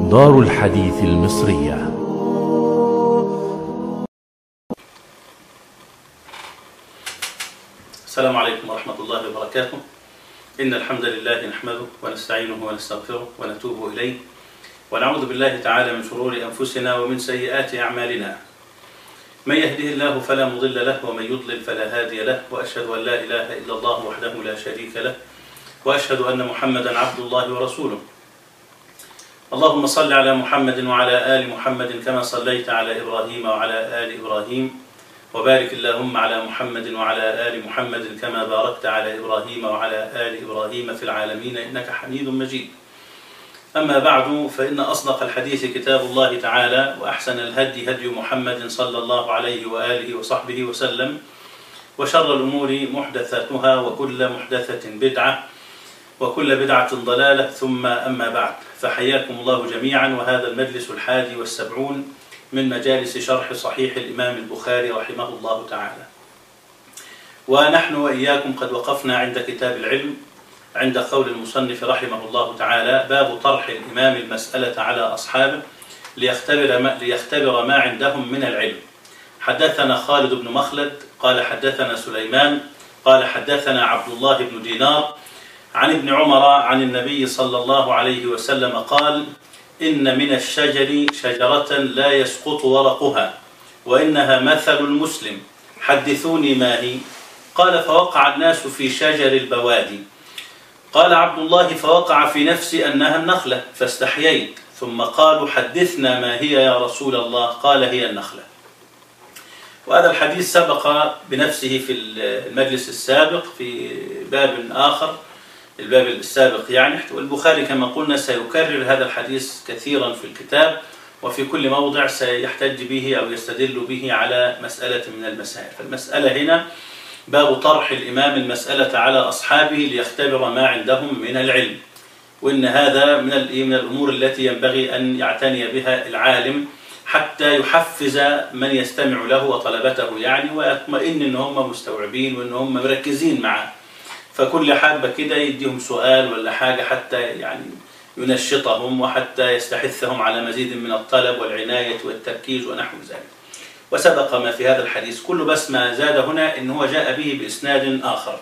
دار الحديث المصرية السلام عليكم ورحمة الله وبركاته إن الحمد لله نحمده ونستعينه ونستغفره ونتوب إليه ونعوذ بالله تعالى من شرور أنفسنا ومن سيئات أعمالنا من يهده الله فلا مضل له ومن يضلل فلا هادي له وأشهد أن لا إله إلا الله وحده لا شريك له وأشهد أن محمدا عبد الله ورسوله اللهم صل على محمد وعلى آل محمد كما صليت على إبراهيم وعلى آل إبراهيم وبارك اللهم على محمد وعلى آل محمد كما باركت على إبراهيم وعلى آل إبراهيم في العالمين إنك حميد مجيد أما بعد فإن أصدق الحديث كتاب الله تعالى وأحسن الهدي هدي محمد صلى الله عليه وآله وصحبه وسلم وشر الأمور محدثاتها وكل محدثة بدعة وكل بدعة ضلالة ثم أما بعد فحياكم الله جميعا وهذا المجلس الحادي والسبعون من مجالس شرح صحيح الإمام البخاري رحمه الله تعالى ونحن وإياكم قد وقفنا عند كتاب العلم عند قول المصنف رحمه الله تعالى باب طرح الإمام المسألة على أصحابه ليختبر ما, ليختبر ما عندهم من العلم حدثنا خالد بن مخلد قال حدثنا سليمان قال حدثنا عبد الله بن دينار عن ابن عمر عن النبي صلى الله عليه وسلم قال إن من الشجر شجرة لا يسقط ورقها وإنها مثل المسلم حدثوني ما هي قال فوقع الناس في شجر البوادي قال عبد الله فوقع في نفسي أنها النخلة فاستحييت ثم قالوا حدثنا ما هي يا رسول الله قال هي النخلة وهذا الحديث سبق بنفسه في المجلس السابق في باب آخر الباب السابق يعني والبخاري كما قلنا سيكرر هذا الحديث كثيرا في الكتاب وفي كل موضع سيحتج به أو يستدل به على مسألة من المسائل فالمسألة هنا باب طرح الإمام المسألة على أصحابه ليختبر ما عندهم من العلم وإن هذا من من الأمور التي ينبغي أن يعتني بها العالم حتى يحفز من يستمع له وطلبته يعني ويطمئن ان هم مستوعبين وان هم مركزين معه فكل حابة كده يديهم سؤال ولا حاجة حتى يعني ينشطهم وحتى يستحثهم على مزيد من الطلب والعناية والتركيز ونحو ذلك وسبق ما في هذا الحديث كل بس ما زاد هنا إن هو جاء به بإسناد آخر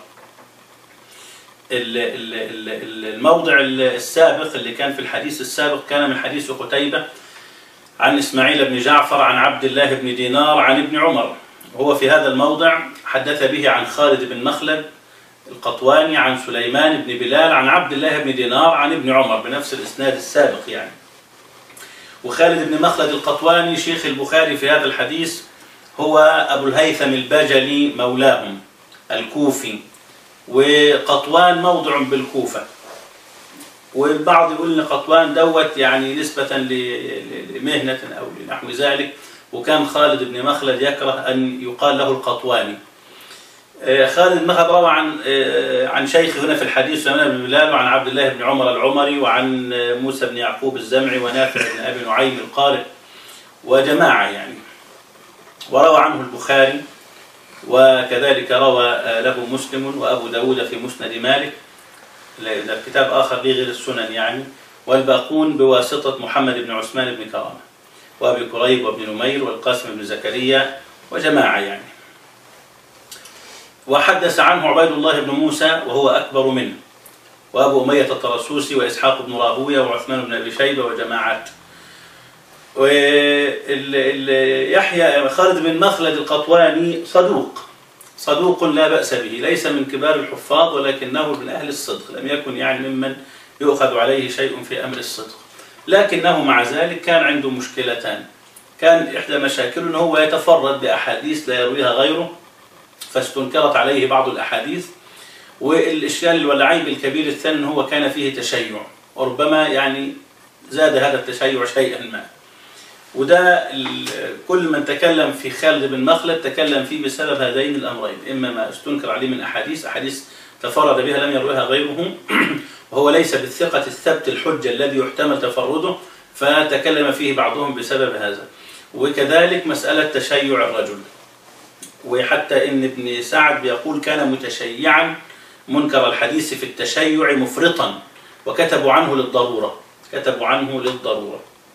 الموضع السابق اللي كان في الحديث السابق كان من حديث قتيبة عن إسماعيل بن جعفر عن عبد الله بن دينار عن ابن عمر هو في هذا الموضع حدث به عن خالد بن مخلد القطواني عن سليمان بن بلال عن عبد الله بن دينار عن ابن عمر بنفس الإسناد السابق يعني وخالد بن مخلد القطواني شيخ البخاري في هذا الحديث هو أبو الهيثم البجلي مولاهم الكوفي وقطوان موضع بالكوفة والبعض يقول ان قطوان دوت يعني نسبة لمهنة أو لنحو ذلك وكان خالد بن مخلد يكره أن يقال له القطواني خالد بن مخلد روى عن عن شيخ هنا في الحديث سليمان بن بلال وعن عبد الله بن عمر العمري وعن موسى بن يعقوب الزمعي ونافع بن ابي نعيم القارئ وجماعه يعني وروى عنه البخاري وكذلك روى له مسلم وابو داود في مسند مالك الكتاب اخر به غير السنن يعني والباقون بواسطه محمد بن عثمان بن كرامه وابي كريب وابن نمير والقاسم بن زكريا وجماعه يعني وحدث عنه عبيد الله بن موسى وهو أكبر منه وأبو أمية الطرسوسي وإسحاق بن راهوية وعثمان بن أبي شيبة وجماعات يحيى خالد بن مخلد القطواني صدوق صدوق لا بأس به ليس من كبار الحفاظ ولكنه من أهل الصدق لم يكن يعني ممن يؤخذ عليه شيء في أمر الصدق لكنه مع ذلك كان عنده مشكلتان كان إحدى مشاكله أنه هو يتفرد بأحاديث لا يرويها غيره فاستنكرت عليه بعض الأحاديث والإشكال والعيب الكبير الثاني هو كان فيه تشيع وربما يعني زاد هذا التشيع شيئا ما وده كل من تكلم في خالد بن مخلد تكلم فيه بسبب هذين الأمرين إما ما استنكر عليه من أحاديث أحاديث تفرد بها لم يرويها غيره وهو ليس بالثقة الثبت الحجة الذي يحتمل تفرده فتكلم فيه بعضهم بسبب هذا وكذلك مسألة تشيع الرجل وحتى ان ابن سعد بيقول كان متشيعا منكر الحديث في التشيع مفرطا وكتبوا عنه للضرورة كتبوا عنه للضرورة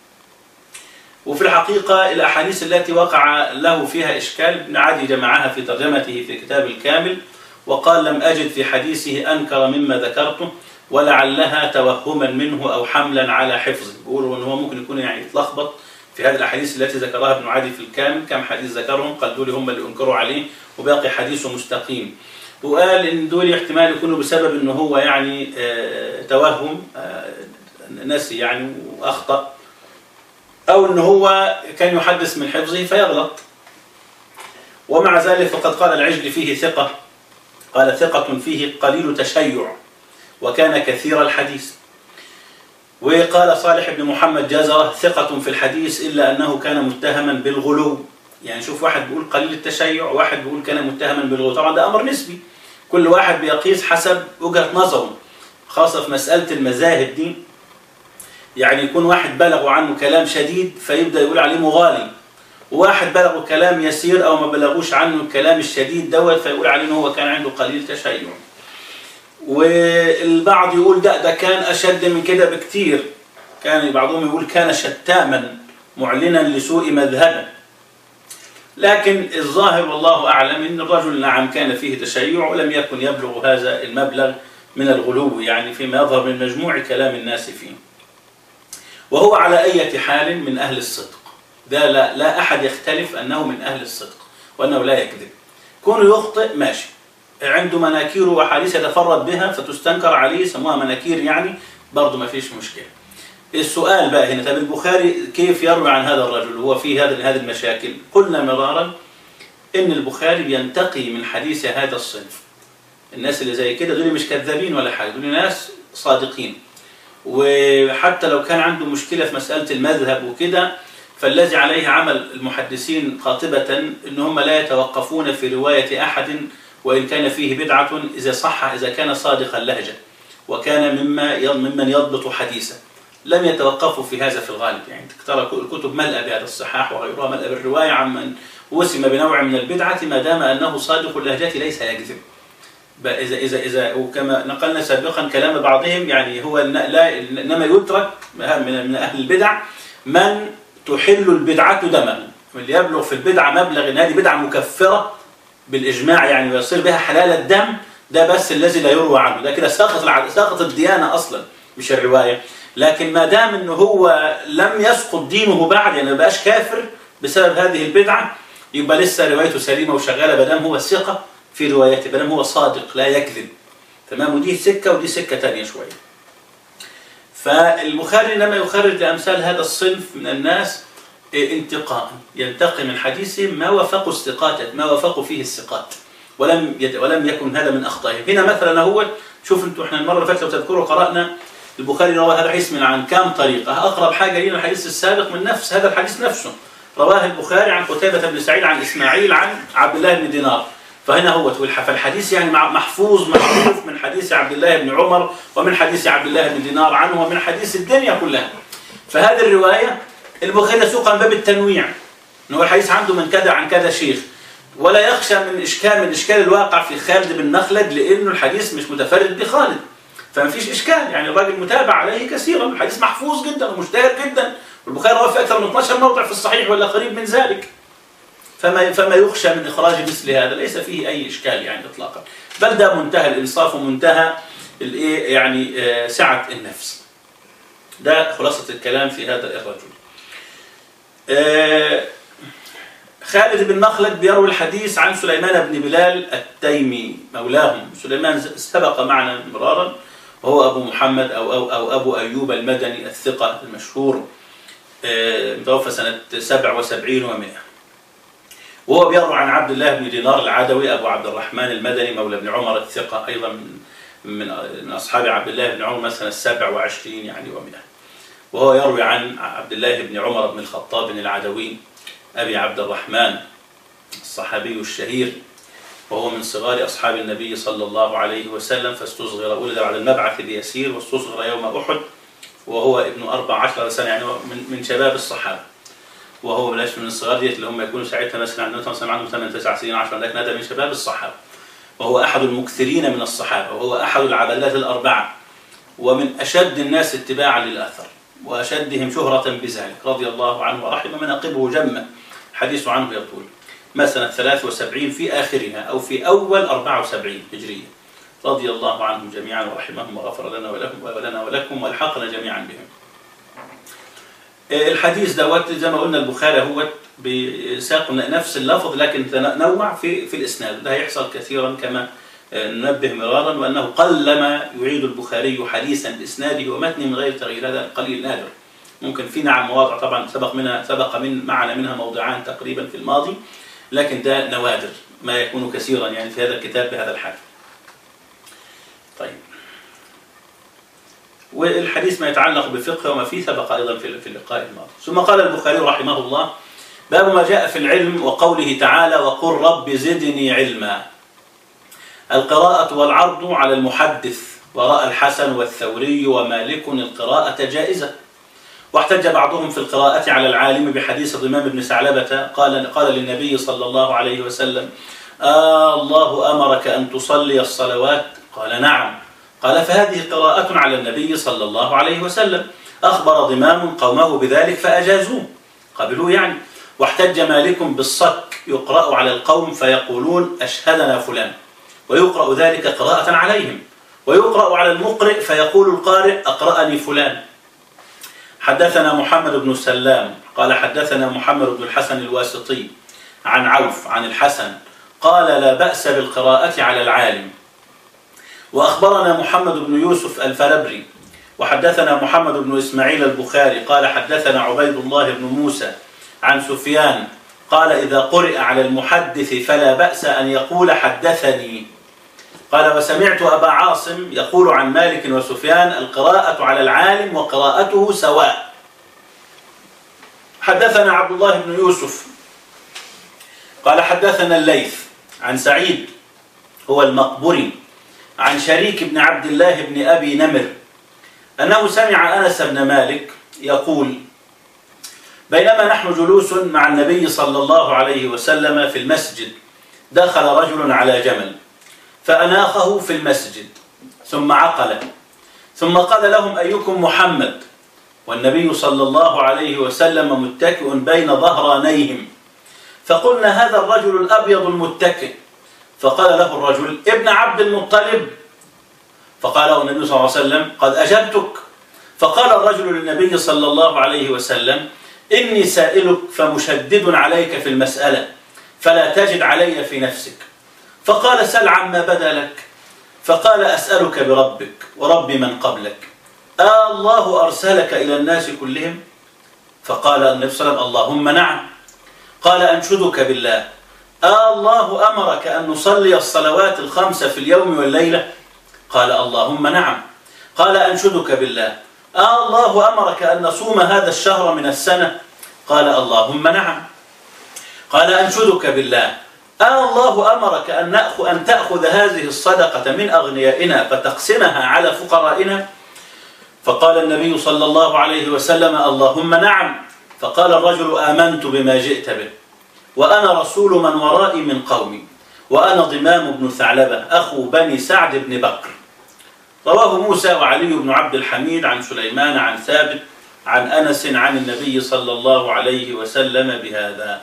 وفي الحقيقة الأحاديث التي وقع له فيها إشكال ابن عدي جمعها في ترجمته في كتاب الكامل وقال لم أجد في حديثه أنكر مما ذكرته ولعلها توهما منه أو حملا على حفظه بيقولوا أن هو ممكن يكون يعني يتلخبط في هذه الأحاديث التي ذكرها ابن عدي في الكامل كم حديث ذكرهم قال دول هم اللي أنكروا عليه وباقي حديثه مستقيم وقال ان دول احتمال يكونوا بسبب ان هو يعني آه، توهم آه، نسي يعني واخطا او ان هو كان يحدث من حفظه فيغلط ومع ذلك فقد قال العجل فيه ثقه قال ثقه فيه قليل تشيع وكان كثير الحديث وقال صالح بن محمد جازرة ثقة في الحديث إلا أنه كان متهما بالغلو يعني شوف واحد بيقول قليل التشيع وواحد بيقول كان متهما بالغلو طبعا ده أمر نسبي كل واحد بيقيس حسب وجهة نظره خاصة في مسألة المذاهب دي يعني يكون واحد بلغوا عنه كلام شديد فيبدأ يقول عليه مغالي وواحد بلغوا كلام يسير أو ما بلغوش عنه الكلام الشديد دوت فيقول عليه إن هو كان عنده قليل تشيع والبعض يقول ده ده كان أشد من كده بكتير كان بعضهم يقول كان شتاما معلنا لسوء مذهبه لكن الظاهر والله أعلم أن الرجل نعم كان فيه تشيع ولم يكن يبلغ هذا المبلغ من الغلو يعني فيما يظهر من مجموع كلام الناس فيه وهو على أي حال من أهل الصدق ده لا, لا أحد يختلف أنه من أهل الصدق وأنه لا يكذب كونه يخطئ ماشي عنده مناكير وحديث يتفرد بها فتستنكر عليه سموها مناكير يعني برضه ما فيش مشكلة السؤال بقى هنا طب البخاري كيف يروي عن هذا الرجل هو في هذا هذه المشاكل قلنا مرارا ان البخاري بينتقي من حديث هذا الصنف الناس اللي زي كده دول مش كذابين ولا حاجه دول ناس صادقين وحتى لو كان عنده مشكله في مساله المذهب وكده فالذي عليه عمل المحدثين قاطبة ان هم لا يتوقفون في رواية احد وان كان فيه بدعة اذا صح اذا كان صادق اللهجة وكان مما ممن يضبط حديثه لم يتوقفوا في هذا في الغالب يعني ترى الكتب ملأى بهذا الصحاح وغيرها ملأى بالرواية عمن وسم بنوع من البدعة ما دام أنه صادق اللهجة ليس يكذب إذا إذا إذا وكما نقلنا سابقا كلام بعضهم يعني هو لا إنما يترك من من أهل البدع من تحل البدعة دما اللي يبلغ في البدعة مبلغ إن هذه بدعة مكفرة بالإجماع يعني ويصير بها حلال الدم ده بس الذي لا يروى عنه ده كده ساقط ساقط الديانة أصلا مش الرواية لكن ما دام انه هو لم يسقط دينه بعد يعني ما بقاش كافر بسبب هذه البدعه يبقى لسه روايته سليمه وشغاله ما دام هو ثقه في روايته ما دام هو صادق لا يكذب تمام ودي سكه ودي سكه ثانيه شويه فالبخاري انما يخرج لامثال هذا الصنف من الناس انتقاء ينتقي من حديثهم ما وافقوا الثقات ما وافقوا فيه الثقات ولم يد ولم يكن هذا من اخطائهم هنا مثلا هو شوف انتم احنا المره اللي فاتت لو تذكروا قرانا البخاري روى هذا الحديث من عن كام طريقة أقرب حاجة لنا الحديث السابق من نفس هذا الحديث نفسه رواه البخاري عن قتيبة بن سعيد عن إسماعيل عن عبد الله بن دينار فهنا هو فالحديث يعني محفوظ محفوظ من حديث عبد الله بن عمر ومن حديث عبد الله بن دينار عنه ومن حديث الدنيا كلها فهذه الرواية البخاري سوق عن باب التنويع انه الحديث عنده من كذا عن كذا شيخ ولا يخشى من اشكال من اشكال الواقع في خالد بن نخلد لانه الحديث مش متفرد بخالد فما فيش اشكال يعني الراجل متابع عليه كثيرا الحديث محفوظ جدا ومشتهر جدا والبخاري رواه في اكثر من 12 موضع في الصحيح ولا قريب من ذلك فما فما يخشى من اخراج مثل هذا ليس فيه اي اشكال يعني اطلاقا بل ده منتهى الانصاف ومنتهى الايه يعني آه سعه النفس ده خلاصه الكلام في هذا الرجل آه خالد بن مخلد بيروي الحديث عن سليمان بن بلال التيمي مولاهم سليمان سبق معنا مرارا وهو أبو محمد أو, أو, أو أبو أيوب المدني الثقة المشهور متوفى سنة 77 و100 وهو بيروي عن عبد الله بن دينار العدوي أبو عبد الرحمن المدني مولى بن عمر الثقة أيضا من من أصحاب عبد الله بن عمر مثلا 27 يعني و100 وهو يروي عن عبد الله بن عمر بن الخطاب العدوي أبي عبد الرحمن الصحابي الشهير وهو من صغار أصحاب النبي صلى الله عليه وسلم فاستصغر ولد بعد المبعث بيسير واستصغر يوم أحد وهو ابن أربع عشر سنة يعني من, من شباب الصحابة وهو بلاش من الصغار ديت اللي هم يكونوا ساعتها مثلا عندهم مثلا عندهم 8 9 سنين 10 لكن هذا من شباب الصحابة وهو أحد المكثرين من الصحابة وهو أحد العبلات الأربعة ومن أشد الناس اتباعا للأثر وأشدهم شهرة بذلك رضي الله عنه ورحمه مناقبه جمة الحديث عنه يطول ما سنة 73 في آخرها أو في أول 74 هجرية رضي الله عنهم جميعا ورحمهم وغفر لنا ولهم ولنا ولكم والحقنا جميعا بهم الحديث دوت زي ما قلنا البخاري هو بساق نفس اللفظ لكن تنوع في في الاسناد ده هيحصل كثيرا كما ننبه مرارا وانه قلما يعيد البخاري حديثا باسناده ومتنه من غير تغيير هذا قليل نادر ممكن في نعم مواضع طبعا سبق منها سبق من معنا منها موضعان تقريبا في الماضي لكن ده نوادر ما يكون كثيرا يعني في هذا الكتاب بهذا الحال طيب والحديث ما يتعلق بالفقه وما فيه سبق ايضا في في اللقاء الماضي ثم قال البخاري رحمه الله باب ما جاء في العلم وقوله تعالى وقل رب زدني علما القراءة والعرض على المحدث ورأى الحسن والثوري ومالك القراءة جائزة واحتج بعضهم في القراءة على العالم بحديث ضمام بن ثعلبة قال قال للنبي صلى الله عليه وسلم آه الله أمرك أن تصلي الصلوات قال نعم قال فهذه قراءة على النبي صلى الله عليه وسلم أخبر ضمام قومه بذلك فأجازوه قبلوه يعني واحتج مالك بالصك يقرأ على القوم فيقولون أشهدنا فلان ويقرأ ذلك قراءة عليهم ويقرأ على المقرئ فيقول القارئ أقرأني فلان حدثنا محمد بن سلام قال حدثنا محمد بن الحسن الواسطي عن عوف عن الحسن قال لا بأس بالقراءة على العالم وأخبرنا محمد بن يوسف الفربري وحدثنا محمد بن إسماعيل البخاري قال حدثنا عبيد الله بن موسى عن سفيان قال إذا قرئ على المحدث فلا بأس أن يقول حدثني قال وسمعت أبا عاصم يقول عن مالك وسفيان القراءة على العالم وقراءته سواء حدثنا عبد الله بن يوسف قال حدثنا الليث عن سعيد هو المقبري عن شريك بن عبد الله بن أبي نمر أنه سمع أنس بن مالك يقول بينما نحن جلوس مع النبي صلى الله عليه وسلم في المسجد دخل رجل على جمل فأناخه في المسجد ثم عقله ثم قال لهم أيكم محمد والنبي صلى الله عليه وسلم متكئ بين ظهرانيهم فقلنا هذا الرجل الأبيض المتكئ فقال له الرجل ابن عبد المطلب فقال له النبي صلى الله عليه وسلم قد أجبتك فقال الرجل للنبي صلى الله عليه وسلم إني سائلك فمشدد عليك في المسألة فلا تجد علي في نفسك فقال سل عما بدا لك فقال أسألك بربك ورب من قبلك آه الله أرسلك إلى الناس كلهم فقال النبي صلى الله عليه وسلم اللهم نعم قال أنشدك بالله آه الله أمرك أن نصلي الصلوات الخمسة في اليوم والليلة قال اللهم نعم قال أنشدك بالله آه الله أمرك أن نصوم هذا الشهر من السنة قال اللهم نعم قال أنشدك بالله آه الله أمرك أن, نأخذ أن تأخذ هذه الصدقة من أغنيائنا فتقسمها على فقرائنا فقال النبي صلى الله عليه وسلم اللهم نعم فقال الرجل آمنت بما جئت به وأنا رسول من ورائي من قومي وأنا ضمام بن ثعلبة أخو بني سعد بن بكر رواه موسى وعلي بن عبد الحميد عن سليمان عن ثابت عن أنس عن النبي صلى الله عليه وسلم بهذا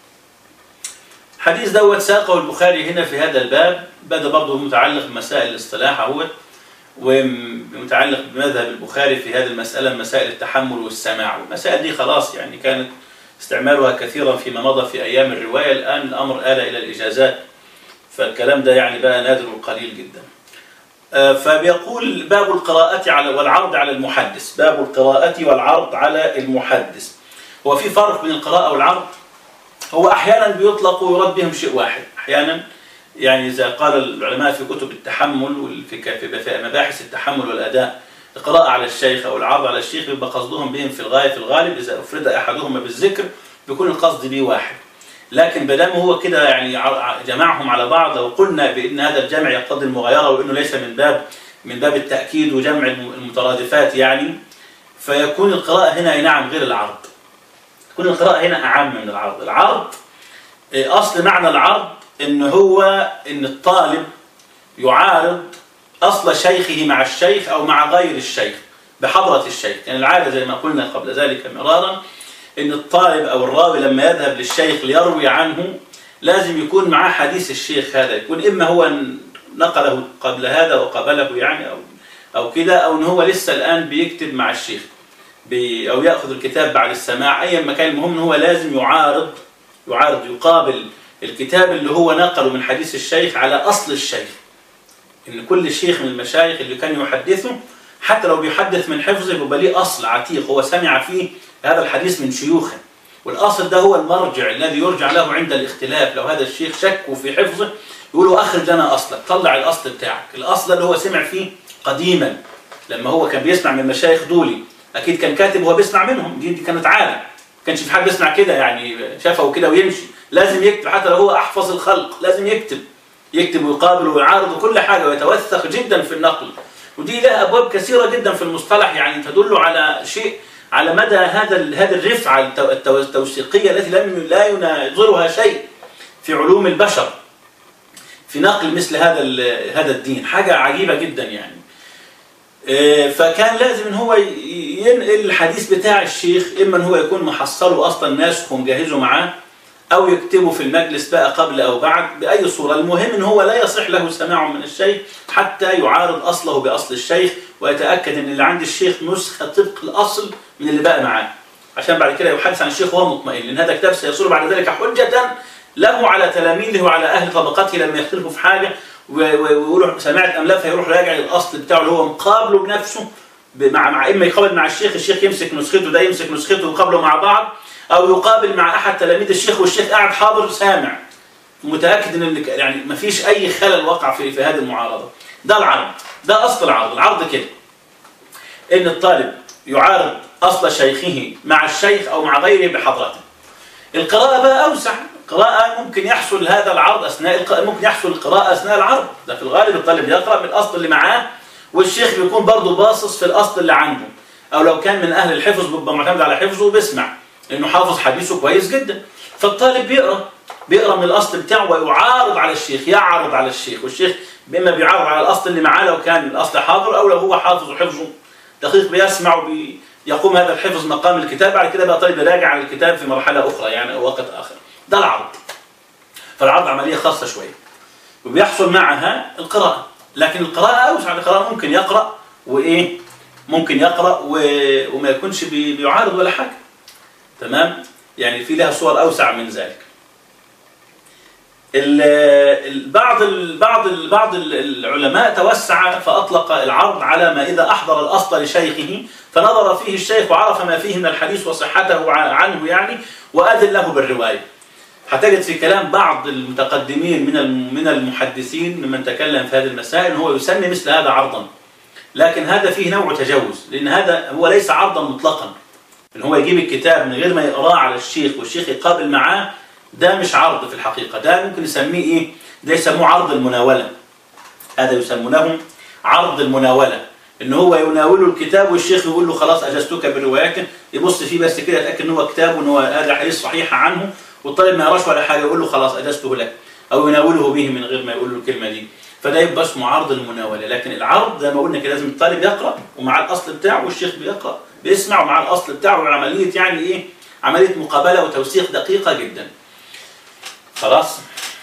حديث دوت ساقه البخاري هنا في هذا الباب بدا برضه متعلق بمسائل الاصطلاح اهوت ومتعلق بمذهب البخاري في هذه المسألة مسائل التحمل والسماع والمسائل دي خلاص يعني كانت استعمالها كثيرا فيما مضى في أيام الرواية الآن الأمر آل إلى الإجازات فالكلام ده يعني بقى نادر وقليل جدا فبيقول باب القراءة على والعرض على المحدث باب القراءة والعرض على المحدث هو في فرق بين القراءة والعرض هو أحيانا بيطلق ويراد بهم شيء واحد أحيانا يعني إذا قال العلماء في كتب التحمل وفي في مباحث التحمل والأداء القراءة على الشيخ أو العرض على الشيخ يبقى قصدهم بهم في الغاية في الغالب إذا أفرد أحدهما بالذكر بيكون القصد به واحد لكن بدام هو كده يعني جمعهم على بعض لو قلنا بأن هذا الجمع يقتضي المغايرة وأنه ليس من باب من باب التأكيد وجمع المترادفات يعني فيكون القراءة هنا نعم غير العرض تكون القراءة هنا أعم من العرض العرض أصل معنى العرض إن هو إن الطالب يعارض أصل شيخه مع الشيخ أو مع غير الشيخ بحضرة الشيخ يعني العادة زي ما قلنا قبل ذلك مرارا ان الطالب او الراوي لما يذهب للشيخ ليروي عنه لازم يكون معاه حديث الشيخ هذا يكون اما هو نقله قبل هذا وقبله يعني او او كده او ان هو لسه الان بيكتب مع الشيخ بي او ياخذ الكتاب بعد السماع ايا ما كان المهم ان هو لازم يعارض يعارض يقابل الكتاب اللي هو نقله من حديث الشيخ على اصل الشيخ ان كل شيخ من المشايخ اللي كان يحدثه حتى لو بيحدث من حفظه بيبقى ليه اصل عتيق هو سمع فيه هذا الحديث من شيوخه والاصل ده هو المرجع الذي يرجع له عند الاختلاف لو هذا الشيخ شك في حفظه يقولوا اخرج لنا اصلك طلع الاصل بتاعك الاصل اللي هو سمع فيه قديما لما هو كان بيسمع من مشايخ دولي اكيد كان كاتب وهو بيسمع منهم دي, دي كانت عاده ما كانش في حد بيسمع كده يعني شافه كده ويمشي لازم يكتب حتى لو هو احفظ الخلق لازم يكتب يكتب ويقابل ويعارض وكل حاجه ويتوثق جدا في النقل ودي لها ابواب كثيره جدا في المصطلح يعني تدل على شيء على مدى هذا هذه الرفعه التوثيقيه التي لم لا يناظرها شيء في علوم البشر في نقل مثل هذا هذا الدين حاجه عجيبه جدا يعني فكان لازم ان هو ينقل الحديث بتاع الشيخ اما ان هو يكون محصله اصلا ناسخ ومجهزه معاه او يكتبه في المجلس بقى قبل او بعد باي صوره المهم ان هو لا يصح له سماع من الشيخ حتى يعارض اصله باصل الشيخ ويتاكد ان اللي عند الشيخ نسخه طبق الاصل من اللي بقى معاه عشان بعد كده يحدث عن الشيخ وهو مطمئن لان هذا كتاب سيصير بعد ذلك حجه له على تلاميذه وعلى اهل طبقته لما يختلفوا في حاجه ويقولوا سمعت ام لا فيروح راجع للاصل بتاعه اللي هو مقابله بنفسه مع مع اما يقابل مع الشيخ الشيخ يمسك نسخته ده يمسك نسخته ويقابلوا مع بعض او يقابل مع احد تلاميذ الشيخ والشيخ قاعد حاضر سامع متاكد ان يعني ما فيش اي خلل وقع في في هذه المعارضه ده العرض ده اصل العرض العرض كده ان الطالب يعارض اصل شيخه مع الشيخ او مع غيره بحضرته القراءه بقى اوسع قراءة ممكن يحصل هذا العرض أثناء الق... ممكن يحصل القراءة أثناء العرض ده في الغالب الطالب يقرأ من الأصل اللي معاه والشيخ بيكون برضه باصص في الأصل اللي عنده أو لو كان من أهل الحفظ بيبقى معتمد على حفظه وبيسمع لأنه حافظ حديثه كويس جدا فالطالب بيقرأ بيقرأ من الأصل بتاعه ويعارض على الشيخ يعرض على الشيخ والشيخ إما بيعرض على الأصل اللي معاه لو كان الأصل حاضر أو لو هو حافظ وحفظه دقيق بيسمع وبي يقوم هذا الحفظ مقام الكتاب بعد كده بقى طالب يراجع على الكتاب في مرحلة أخرى يعني أو وقت آخر ده العرض فالعرض عملية خاصة شوية وبيحصل معها القراءة لكن القراءة أوسع القراءة ممكن يقرأ وإيه ممكن يقرأ و... وما يكونش بي... بيعارض ولا حاجة تمام يعني في لها صور أوسع من ذلك بعض بعض بعض العلماء توسع فأطلق العرض على ما إذا أحضر الأصل لشيخه فنظر فيه الشيخ وعرف ما فيه من الحديث وصحته عنه يعني وأذن له بالرواية هتجد في كلام بعض المتقدمين من من المحدثين ممن تكلم في هذه المسائل هو يسمي مثل هذا عرضا لكن هذا فيه نوع تجوز لأن هذا هو ليس عرضا مطلقا ان هو يجيب الكتاب من غير ما يقراه على الشيخ والشيخ يقابل معاه ده مش عرض في الحقيقة ده ممكن نسميه ايه ده يسموه عرض المناولة هذا يسمونه عرض المناولة ان هو يناوله الكتاب والشيخ يقول له خلاص اجزتك بروايته يبص فيه بس كده يتاكد ان هو كتاب وان هو هذا حديث صحيح عنه والطالب ما يقراش ولا حاجه يقول له خلاص اجزته لك او يناوله به من غير ما يقول له الكلمه دي فده يبقى اسمه عرض المناوله لكن العرض زي ما قلنا كده لازم الطالب يقرا ومع الاصل بتاعه والشيخ بيقرا بيسمع ومع الاصل بتاعه عمليه يعني ايه عمليه مقابله وتوثيق دقيقه جدا خلاص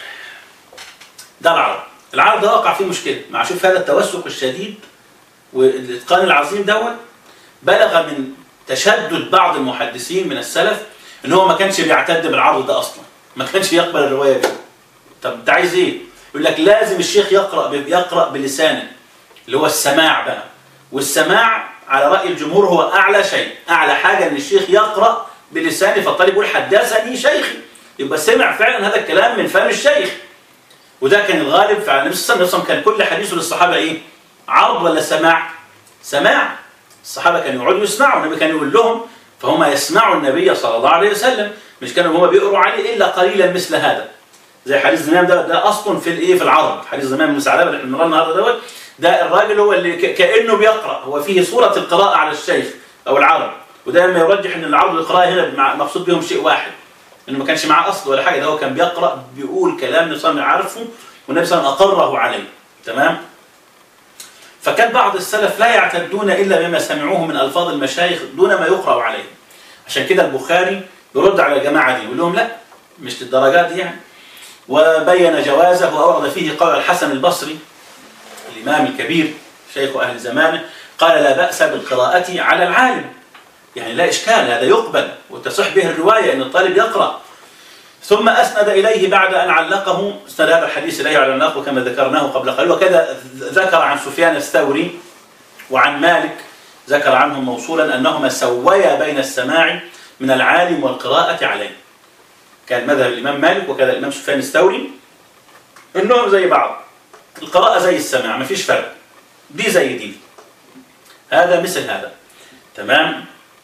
ده العرض العرض ده وقع فيه مشكله مع شوف هذا التوسق الشديد والاتقان العظيم دوت بلغ من تشدد بعض المحدثين من السلف ان هو ما كانش بيعتد بالعرض ده اصلا ما كانش يقبل الروايه دي طب انت عايز ايه يقول لك لازم الشيخ يقرا يقرا بلسانه اللي هو السماع بقى والسماع على راي الجمهور هو اعلى شيء اعلى حاجه ان الشيخ يقرا بلسانه فالطالب يقول حدثني شيخي يبقى سمع فعلا هذا الكلام من فم الشيخ وده كان الغالب فعلا النبي صلى الله عليه وسلم كان كل حديثه للصحابه ايه عرض ولا سماع سماع الصحابه كانوا يقعدوا يسمعوا النبي كان يقول لهم فهم يسمعوا النبي صلى الله عليه وسلم مش كانوا هم بيقروا عليه الا قليلا مثل هذا زي حديث زمام ده ده اصل في الايه في العرض حديث زمام بن ثعلبه اللي احنا بنقراه النهارده دوت ده الراجل هو اللي كانه بيقرا هو فيه صوره القراءه على الشيخ او العرض ودايما يرجح ان العرض والقراءه هنا مقصود بهم شيء واحد انه ما كانش معاه اصل ولا حاجه ده هو كان بيقرا بيقول كلام النبي صلى الله عليه وسلم عارفه والنبي صلى الله عليه وسلم اقره عليه تمام فكان بعض السلف لا يعتدون إلا بما سمعوه من ألفاظ المشايخ دون ما يقرأ عليه عشان كده البخاري يرد على الجماعة دي يقول لهم لا مش للدرجات دي يعني وبين جوازه وأورد فيه قول الحسن البصري الإمام الكبير شيخ أهل زمانه قال لا بأس بالقراءة على العالم يعني لا إشكال هذا يقبل وتصح به الرواية أن الطالب يقرأ ثم أسند إليه بعد أن علقه اسند هذا الحديث إليه على النقل كما ذكرناه قبل قليل وكذا ذكر عن سفيان الثوري وعن مالك ذكر عنهم موصولا أنهما سويا بين السماع من العالم والقراءة عليه كان مذهب الإمام مالك وكذا الإمام سفيان الثوري إنهم زي بعض القراءة زي السماع ما فيش فرق دي زي دي هذا مثل هذا تمام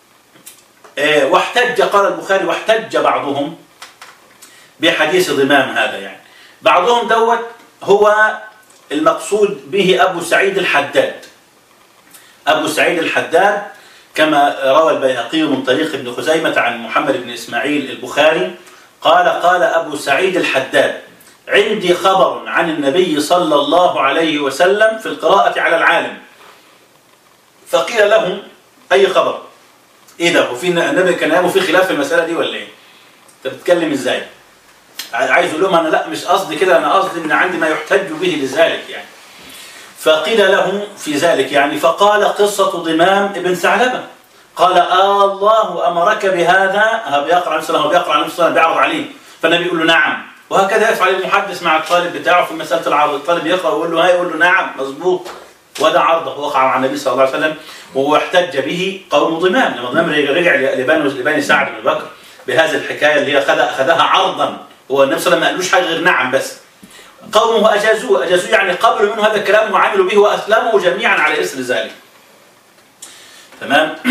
آه واحتج قال البخاري واحتج بعضهم بحديث ضمام هذا يعني بعضهم دوت هو المقصود به أبو سعيد الحداد أبو سعيد الحداد كما روى البيهقي من طريق ابن خزيمة عن محمد بن إسماعيل البخاري قال قال أبو سعيد الحداد عندي خبر عن النبي صلى الله عليه وسلم في القراءة على العالم فقيل لهم أي خبر إيه ده وفي النبي كان يامه في خلاف في المسألة دي ولا إيه أنت بتتكلم إزاي عايز اقول لهم انا لا مش قصدي كده انا قصدي ان عندي ما يحتج به لذلك يعني فقيل له في ذلك يعني فقال قصة ضمام ابن ثعلبة قال آه الله أمرك بهذا هو بيقرأ عليه الصلاة بيقرأ عليه الصلاة بيعرض عليه فالنبي يقول له نعم وهكذا يفعل المحدث مع الطالب بتاعه في مسألة العرض الطالب يقرأ ويقول له هاي يقول له نعم مظبوط وده عرضه وقع مع النبي صلى الله عليه وسلم وهو احتج به قوم ضمام لما ضمام رجع لبني سعد بن بكر بهذه الحكاية اللي هي أخذها عرضا هو النبي صلى الله عليه وسلم ما قالوش حاجه غير نعم بس قومه اجازوه اجازوه يعني قبلوا منه هذا الكلام وعملوا به واسلموا جميعا على اثر ذلك تمام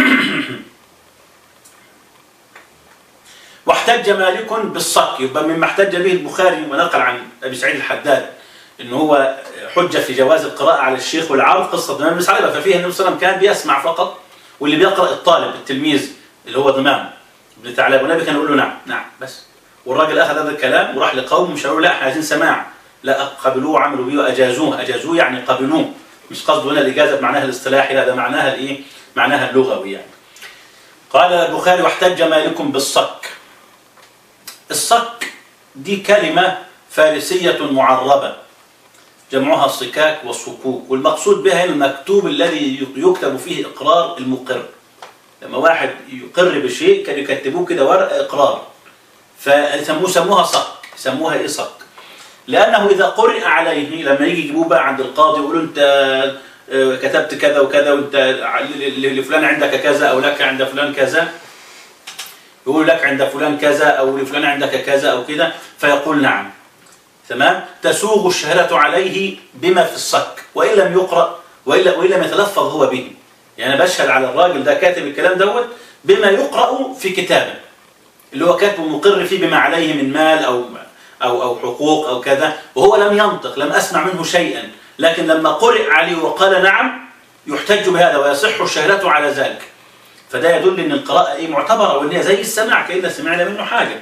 واحتج مالك بالصك يبقى مما احتج به البخاري ونقل عن ابي سعيد الحداد ان هو حجه في جواز القراءه على الشيخ والعرض قصه ضمام بن سعلبه ففيها النبي صلى الله عليه وسلم كان بيسمع فقط واللي بيقرا الطالب التلميذ اللي هو ضمام بن ثعلبه والنبي كان يقول له نعم نعم بس والراجل اخذ هذا الكلام وراح لقوم مش قالوا لا احنا عايزين سماع لا قبلوه وعملوا بيه واجازوه اجازوه يعني قبلوه مش قصده هنا الاجازه بمعناها الاصطلاحي لا ده معناها الايه؟ معناها اللغوي يعني. قال البخاري واحتج مالك بالصك. الصك دي كلمه فارسيه معربه جمعها الصكاك والصكوك والمقصود بها هنا المكتوب الذي يكتب فيه اقرار المقر. لما واحد يقر بشيء كانوا يكتبوه كده ورقه اقرار فسموه سموها صك سموها ايه صك لانه اذا قرئ عليه لما يجي يجيبوه بقى عند القاضي يقولوا انت كتبت كذا وكذا وانت لفلان عندك كذا او لك عند فلان كذا يقول لك عند فلان كذا او لفلان عندك كذا او كده فيقول نعم تمام تسوغ الشهادة عليه بما في الصك وإن لم يقرأ وإلا وإن لم يتلفظ هو به يعني أنا بشهد على الراجل ده كاتب الكلام دوت بما يقرأ في كتابه اللي هو كاتبه مقر فيه بما عليه من مال أو أو أو حقوق أو كذا وهو لم ينطق لم أسمع منه شيئا لكن لما قرئ عليه وقال نعم يحتج بهذا ويصح الشهادة على ذلك فده يدل ان القراءة ايه معتبرة وان هي زي السماع كأن سمعنا منه حاجة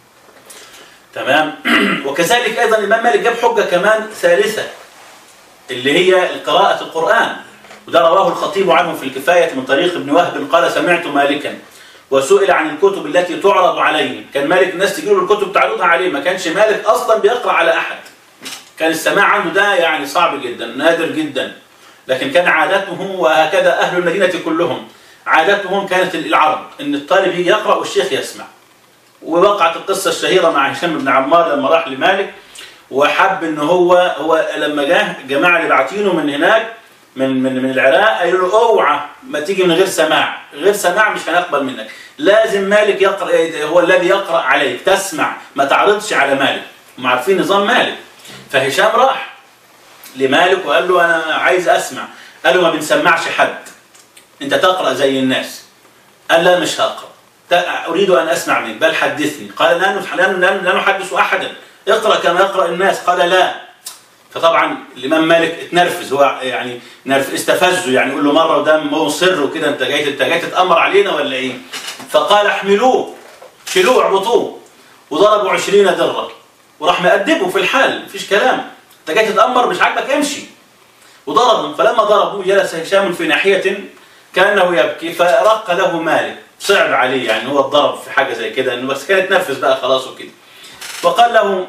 تمام وكذلك ايضا الامام مالك جاب حجة كمان ثالثة اللي هي قراءة القرآن وده رواه الخطيب عنه في الكفاية من طريق ابن وهب قال سمعت مالكا وسئل عن الكتب التي تعرض عليه كان مالك الناس تجيله الكتب تعرضها عليه ما كانش مالك اصلا بيقرأ على احد كان السماع عنده ده يعني صعب جدا نادر جدا لكن كان عادته وهكذا اهل المدينة كلهم عادتهم كانت العرض ان الطالب يجي يقرا والشيخ يسمع ووقعت القصه الشهيره مع هشام بن عمار لما راح لمالك وحب ان هو هو لما جه جماعه اللي باعتينه من هناك من من من العراق قالوا له اوعى ما تيجي من غير سماع غير سماع مش هنقبل منك لازم مالك يقرا هو الذي يقرا عليك تسمع ما تعرضش على مالك هم عارفين نظام مالك فهشام راح لمالك وقال له انا عايز اسمع قال له ما بنسمعش حد انت تقرا زي الناس قال لا مش هقرا اريد ان اسمع منك بل حدثني قال لا لا نحدث احدا اقرا كما يقرا الناس قال لا فطبعا الامام مالك اتنرفز هو يعني نرف استفزه يعني يقول له مره وده مصر وكده انت جاي انت جاي تتامر علينا ولا ايه؟ فقال احملوه شيلوه اعبطوه وضربوا 20 دره وراح مأدبه في الحال مفيش كلام انت جاي تتامر مش عاجبك امشي وضربهم فلما ضربوا جلس هشام في ناحية كأنه يبكي فرق له مالك صعب عليه يعني هو اتضرب في حاجة زي كده انه بس كان يتنفس بقى خلاص وكده وقال له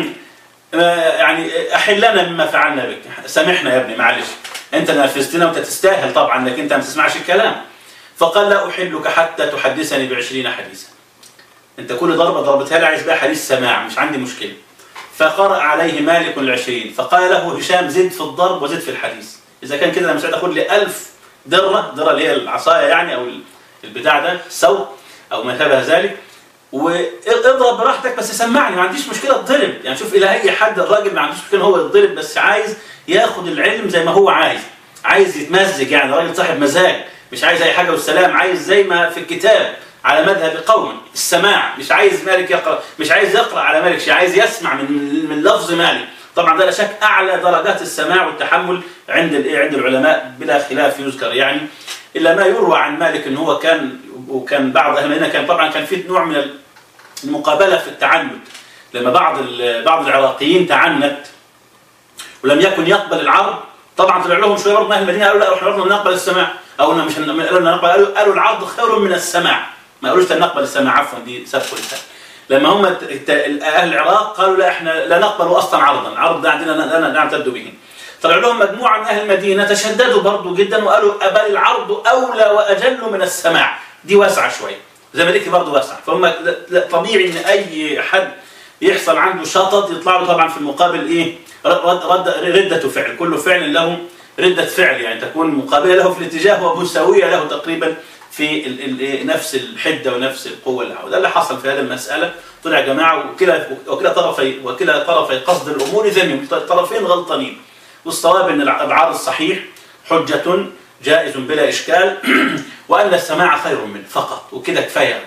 يعني احلنا مما فعلنا بك سامحنا يا ابني معلش انت نرفزتنا وانت تستاهل طبعا انك انت ما تسمعش الكلام فقال لا احلك حتى تحدثني بعشرين حديثا انت كل ضربه ضربتها لي عايز بقى حديث سماع مش عندي مشكله فقرأ عليه مالك العشرين فقال له هشام زد في الضرب وزد في الحديث إذا كان كده أنا مساعد أخذ لي ألف درة درة اللي هي العصاية يعني أو البتاع ده السوق أو ما شابه ذلك واضرب براحتك بس سمعني ما عنديش مشكلة تضرب يعني شوف إلى أي حد الراجل ما عندوش مشكلة هو يتضرب بس عايز ياخد العلم زي ما هو عايز عايز يتمزج يعني راجل صاحب مزاج مش عايز أي حاجة والسلام عايز زي ما في الكتاب على مذهب قوم السماع مش عايز مالك يقرأ مش عايز يقرأ على مالك مش عايز يسمع من من لفظ مالك طبعا ده لا شك أعلى درجات السماع والتحمل عند الإيه عند العلماء بلا خلاف يذكر يعني إلا ما يروى عن مالك إن هو كان وكان بعض أهل المدينة كان طبعا كان في نوع من المقابلة في التعنت لما بعض بعض العراقيين تعنت ولم يكن يقبل العرض طبعا طلع لهم شويه برضه اهل المدينه قالوا لا احنا برضه نقبل السماع او مش قالوا نقبل قالوا, قالوا العرض خير من السماع ما قالوش نقبل السماع عفوا دي سبق لسان لما هم اهل العراق قالوا لا احنا لا نقبل اصلا عرضا عرض ده عندنا لا نعتد به طلع لهم مجموعه من اهل المدينه تشددوا برضه جدا وقالوا بل العرض اولى واجل من السماع دي واسعه شويه زي ما ديك برضه واسعه فهم طبيعي ان اي حد يحصل عنده شطط يطلع له طبعا في المقابل ايه رد رد رده فعل كل فعل له رده فعل يعني تكون مقابله له في الاتجاه ومساويه له تقريبا في ال ال نفس الحده ونفس القوه اللي وده اللي حصل في هذه المساله طلع جماعه وكلا وكلا طرفي وكلا طرفي قصد الامور ذميم الطرفين غلطانين والصواب ان العرض الصحيح حجه جائز بلا اشكال وان السماع خير منه فقط وكده كفايه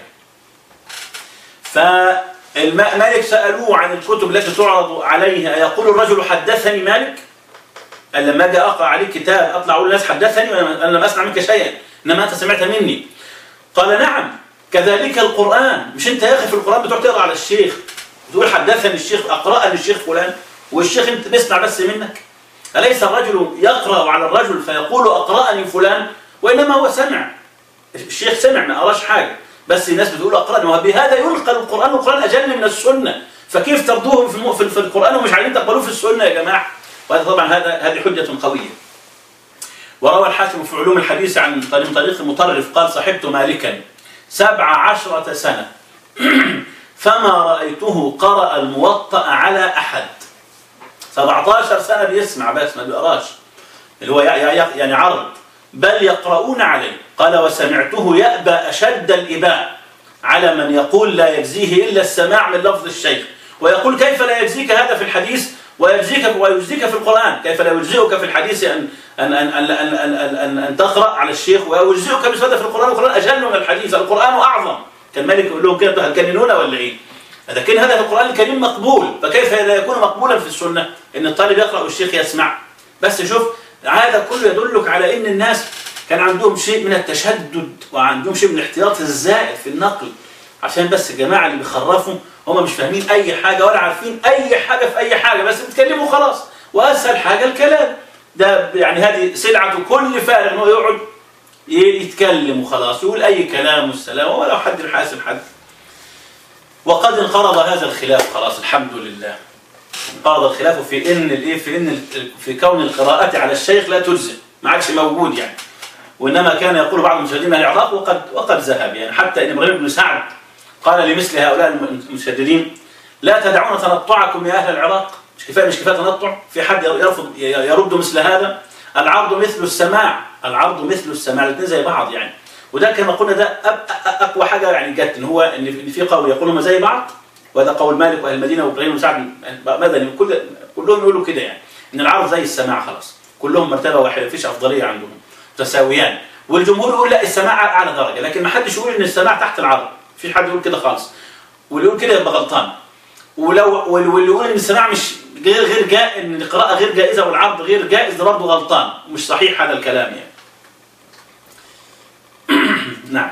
فمالك سالوه عن الكتب التي تعرض عليه يقول الرجل حدثني مالك قال لما اجي اقرا عليك كتاب اطلع اقول للناس حدثني وانا لم اسمع منك شيئا انما انت سمعت مني قال نعم كذلك القران مش انت يا اخي في القران بتقعد تقرا على الشيخ تقول حدثني الشيخ اقرا للشيخ فلان والشيخ انت بيسمع بس منك اليس الرجل يقرا على الرجل فيقول اقراني فلان وانما هو سمع الشيخ سمع ما قراش حاجه بس الناس بتقول اقراني وبهذا ينقل القران والقران اجل من السنه فكيف ترضوه في, في القران ومش عايزين تقبلوه في السنه يا جماعه وهذا طبعا هذا هذه حجه قويه وروى الحاكم في علوم الحديث عن طريق طريق مطرف قال صحبت مالكا سبع عشرة سنة فما رأيته قرأ الموطأ على أحد 17 سنة بيسمع بس ما بيقراش اللي هو يعني عرض بل يقرؤون عليه قال وسمعته يأبى أشد الإباء على من يقول لا يجزيه إلا السماع من لفظ الشيخ ويقول كيف لا يجزيك هذا في الحديث ويجزيك ويجزيك في القرآن كيف لا يجزئك في الحديث أن أن أن أن أن أن, أن, أن تقرأ على الشيخ ويجزئك بسبب في القرآن القرآن أجل من الحديث القرآن أعظم كان مالك يقول لهم كده هتجننونا ولا إيه؟ إذا كان هذا في القرآن الكريم مقبول فكيف لا يكون مقبولا في السنة إن الطالب يقرأ والشيخ يسمع بس شوف هذا كله يدلك على إن الناس كان عندهم شيء من التشدد وعندهم شيء من الاحتياط الزائد في النقل عشان بس الجماعة اللي بيخرفوا هم مش فاهمين أي حاجة ولا عارفين أي حاجة في أي حاجة بس بيتكلموا خلاص وأسهل حاجة الكلام ده يعني هذه سلعة كل فارغ إنه يقعد يتكلم وخلاص يقول أي كلام والسلام ولا حد يحاسب حد وقد انقرض هذا الخلاف خلاص الحمد لله انقرض الخلاف في ان الايه في ان في كون القراءة على الشيخ لا تجزئ ما عادش موجود يعني وانما كان يقول بعض المشاهدين من العراق وقد وقد ذهب يعني حتى ان ابراهيم بن سعد قال لمثل هؤلاء المشددين لا تدعون تنطعكم يا اهل العراق مش كفايه مش كفايه تنطع في حد يرفض يرد مثل هذا العرض مثل السماع العرض مثل السماع الاثنين زي بعض يعني وده كما قلنا ده اقوى حاجه يعني جت ان هو ان في قول يقولون زي بعض وهذا قول مالك واهل المدينه وابراهيم بن سعد مدني كل كلهم يقولوا كده يعني ان العرض زي السماع خلاص كلهم مرتبه واحده مفيش افضليه عندهم تساويان والجمهور يقول لا السماع اعلى درجه لكن ما حدش يقول ان السماع تحت العرض في حد يقول كده خالص واللي يقول كده يبقى غلطان ولو واللي يقول ان السماع مش غير غير جاء ان القراءه غير جائزه والعرض غير جائز ده برضه غلطان مش صحيح هذا الكلام يعني نعم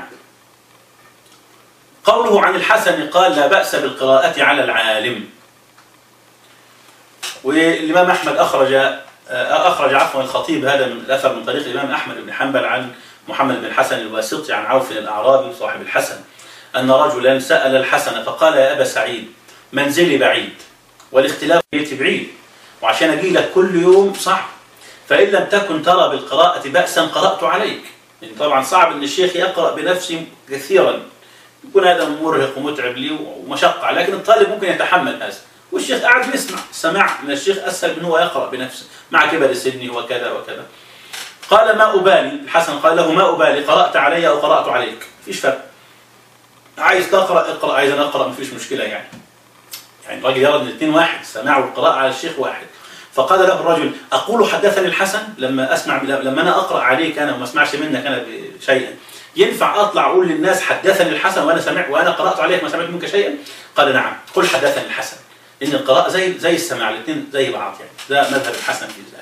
قوله عن الحسن قال لا بأس بالقراءة على العالم والإمام أحمد أخرج آه، أخرج عفوا الخطيب هذا من الأثر من طريق الإمام أحمد بن حنبل عن محمد بن حسن الواسطي عن عوف الأعرابي صاحب الحسن أن رجلا سأل الحسن فقال يا أبا سعيد منزلي بعيد والاختلاف بيتي بعيد وعشان أجي لك كل يوم صعب فإن لم تكن ترى بالقراءة بأسا قرأت عليك يعني طبعا صعب أن الشيخ يقرأ بنفسه كثيرا يكون هذا مرهق ومتعب لي ومشقة لكن الطالب ممكن يتحمل هذا والشيخ قاعد بيسمع السماع من الشيخ أسهل من هو يقرأ بنفسه مع كبر سنه وكذا وكذا قال ما أبالي الحسن قال له ما أبالي قرأت علي أو قرأت عليك فيش فرق عايز تقرأ اقرأ عايز أنا أقرأ مفيش مشكلة يعني يعني الراجل يرى ان الاثنين واحد السماع والقراءة على الشيخ واحد فقال له الرجل أقول حدثني الحسن لما أسمع لما أنا أقرأ عليك أنا وما أسمعش منك أنا شيئا ينفع أطلع أقول للناس حدثني الحسن وأنا سمعت وأنا قرأت عليك ما سمعت منك شيئا قال نعم قل حدثني الحسن إن القراءة زي زي السماع الاثنين زي بعض يعني ده مذهب الحسن في ذلك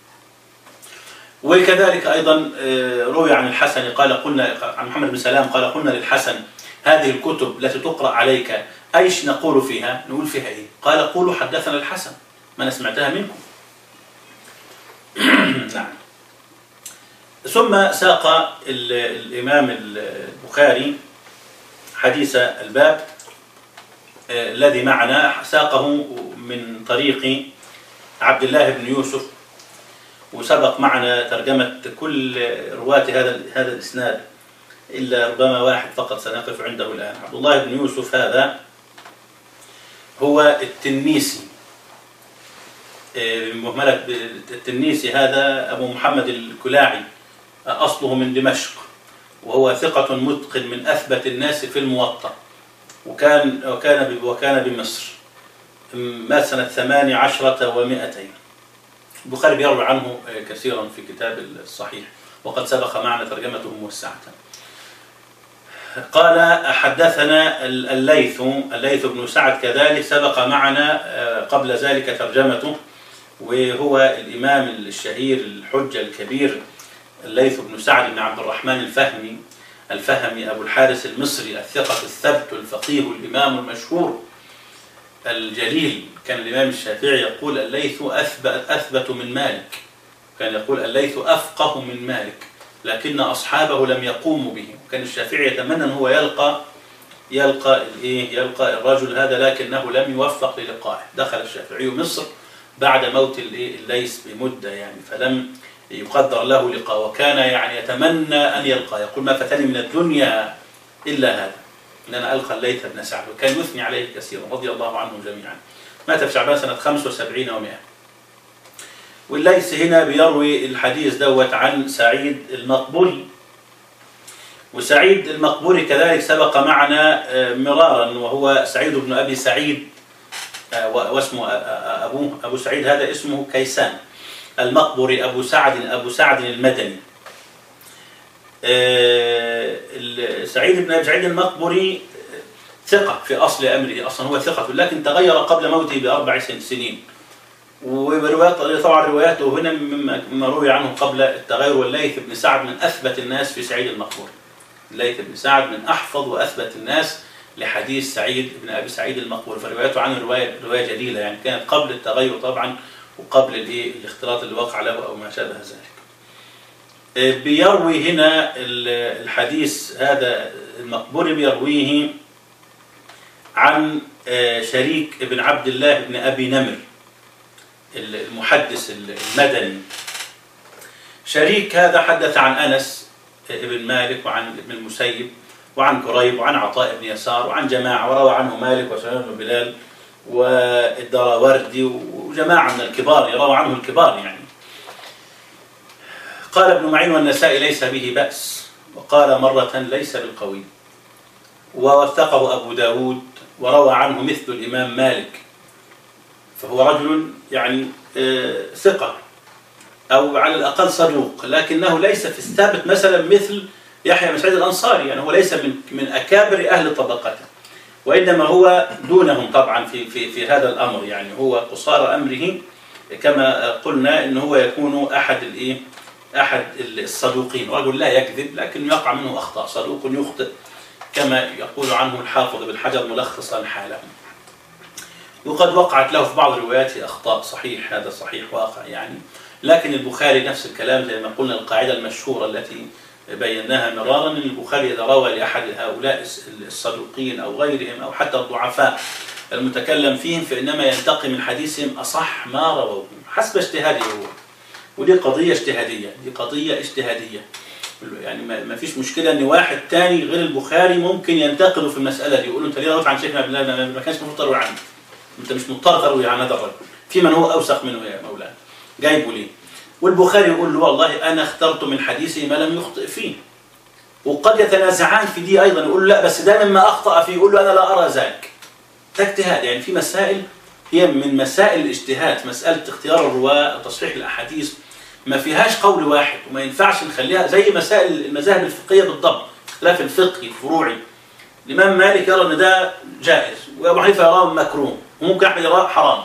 وكذلك أيضا آه، روي عن الحسن قال قلنا عن محمد بن سلام قال قلنا للحسن هذه الكتب التي تقرأ عليك أيش نقول فيها نقول فيها إيه قال قولوا حدثنا الحسن ما أنا سمعتها منكم نعم ثم ساق الإمام البخاري حديث الباب آه، الذي معنا ساقه من طريق عبد الله بن يوسف وسبق معنا ترجمة كل رواة هذا هذا الإسناد إلا ربما واحد فقط سنقف عنده الآن عبد الله بن يوسف هذا هو التنيسي آه، مهملة التنيسي هذا أبو محمد الكلاعي أصله من دمشق وهو ثقة متقن من أثبت الناس في الموطأ وكان وكان وكان بمصر مات سنة ثمان عشرة ومائتين البخاري بيروي عنه كثيرا في كتاب الصحيح وقد سبق معنا ترجمته موسعة قال حدثنا الليث الليث بن سعد كذلك سبق معنا آه، قبل ذلك ترجمته وهو الإمام الشهير الحجة الكبير الليث بن سعد بن عبد الرحمن الفهمي الفهمي أبو الحارث المصري الثقة الثبت الفقيه الإمام المشهور الجليل كان الإمام الشافعي يقول الليث أثبت, أثبت من مالك كان يقول الليث أفقه من مالك لكن أصحابه لم يقوموا به وكان الشافعي يتمنى أن هو يلقى يلقى الإيه يلقى الرجل هذا لكنه لم يوفق للقائه دخل الشافعي مصر بعد موت الليث بمدة يعني فلم يقدر له لقاء وكان يعني يتمنى أن يلقى يقول ما فتني من الدنيا إلا هذا أن أنا ألقى الليث بن سعد وكان يثني عليه كثيرا رضي الله عنهم جميعا مات في شعبان سنة 75 و100 والليث هنا بيروي الحديث دوت عن سعيد المقبوري وسعيد المقبوري كذلك سبق معنا آه، مرارا وهو سعيد بن أبي سعيد آه، واسمه آه، أبوه أبو سعيد هذا اسمه كيسان المقبري أبو سعد أبو سعد المدني آه، سعيد بن أبي سعيد المقبري ثقة في أصل أمره أصلا هو ثقة لكن تغير قبل موته بأربع سنين وروايات طبعا رواياته هنا مما روي عنه قبل التغير والليث بن سعد من أثبت الناس في سعيد المقبوري الليث بن سعد من أحفظ وأثبت الناس لحديث سعيد بن أبي سعيد المقبوري فرواياته عنه رواية رواية جديدة يعني كانت قبل التغير طبعا وقبل الايه الاختلاط اللي وقع له او ما شابه ذلك آه، بيروي هنا الحديث هذا المقبول بيرويه عن آه، شريك ابن عبد الله بن ابي نمر المحدث المدني شريك هذا حدث عن انس ابن مالك وعن ابن المسيب وعن كريب وعن عطاء بن يسار وعن جماعه وروى عنه مالك وسليمان بن بلال والدراوردي وجماعة من الكبار يروى عنه الكبار يعني قال ابن معين والنسائي ليس به بأس وقال مرة ليس بالقوي ووثقه أبو داود وروى عنه مثل الإمام مالك فهو رجل يعني آه، ثقة أو على الأقل صدوق لكنه ليس في الثابت مثلا مثل يحيى بن سعيد الأنصاري يعني هو ليس من من أكابر أهل طبقته وإنما هو دونهم طبعا في, في, في هذا الأمر يعني هو قصار أمره كما قلنا إن هو يكون أحد الإيه أحد الصدوقين رجل لا يكذب لكن يقع منه أخطاء صدوق يخطئ كما يقول عنه الحافظ بن حجر ملخصا حاله وقد وقعت له في بعض رواياته أخطاء صحيح هذا صحيح واقع يعني لكن البخاري نفس الكلام زي ما قلنا القاعدة المشهورة التي بيناها مرارا ان البخاري اذا روى لاحد هؤلاء الصدوقين او غيرهم او حتى الضعفاء المتكلم فيهم فانما ينتقي من حديثهم اصح ما رووه حسب اجتهاده هو ودي قضيه اجتهاديه دي قضيه اجتهاديه يعني ما ما فيش مشكله ان واحد تاني غير البخاري ممكن ينتقده في المساله دي يقول له انت ليه رويت عن شيخنا عبد الله ما- ما كانش المفروض تروي عنه انت مش مضطر تروي عن هذا الرجل في من هو اوثق منه يا مولانا جايبه ليه والبخاري يقول له والله انا اخترت من حديثه ما لم يخطئ فيه وقد يتنازعان في دي ايضا يقول له لا بس ده مما اخطا فيه يقول له انا لا ارى ذلك ده اجتهاد يعني في مسائل هي من مسائل الاجتهاد مساله اختيار الرواه تصحيح الاحاديث ما فيهاش قول واحد وما ينفعش نخليها زي مسائل المذاهب الفقهيه بالضبط اختلاف الفقهي الفروعي الامام مالك يرى ان ده جائز وابو حنيفه يراه مكروه وممكن احمد يراه حرام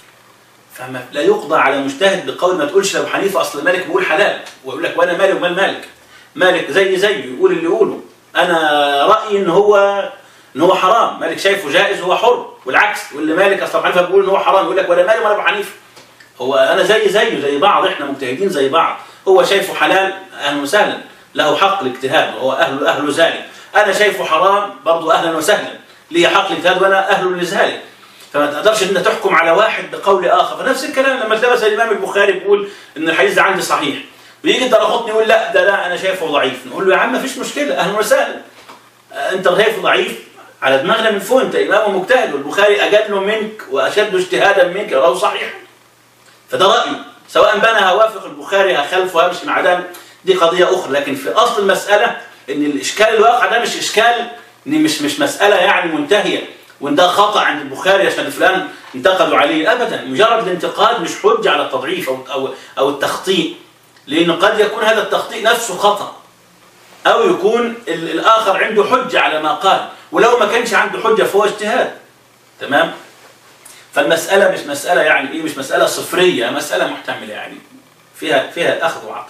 فما لا يقضى على مجتهد بقول ما تقولش لابو حنيفه اصل مالك بيقول حلال ويقول لك وانا مالي ومال مالك مالك زي زيه يقول اللي يقوله انا رايي ان هو ان هو حرام مالك شايفه جائز هو حر والعكس واللي مالك اصل ابو حنيفه بيقول ان هو حرام يقول لك ولا مالي ولا ابو حنيفه هو انا زي زيه زي بعض احنا مجتهدين زي بعض هو شايفه حلال اهلا وسهلا له حق الاجتهاد وهو اهل اهل ذلك انا شايفه حرام برضه اهلا وسهلا لي حق الاجتهاد وانا اهل لذلك فما تقدرش ان أنت تحكم على واحد بقول اخر فنفس الكلام لما تلاقي مثلا الامام البخاري بيقول ان الحديث ده عندي صحيح ويجي الدرقطني يقول لا ده لا انا شايفه ضعيف نقول له يا عم ما فيش مشكله اهلا وسهلا انت شايفه ضعيف على دماغنا من فوق انت امام مجتهد والبخاري اجل منك واشد اجتهادا منك يراه صحيحا فده رايي سواء بقى انا هوافق البخاري هخالفه همشي مع ده دي قضيه اخرى لكن في اصل المساله ان الاشكال الواقع ده مش اشكال ان مش مش مساله يعني منتهيه وان ده خطا عند البخاري عشان فلان انتقدوا عليه ابدا مجرد الانتقاد مش حجه على التضعيف او او او التخطيء لان قد يكون هذا التخطيء نفسه خطا او يكون ال- الاخر عنده حجه على ما قال ولو ما كانش عنده حجه فهو اجتهاد تمام فالمساله مش مساله يعني ايه مش مساله صفريه مساله محتمله يعني فيها فيها اخذ وعطاء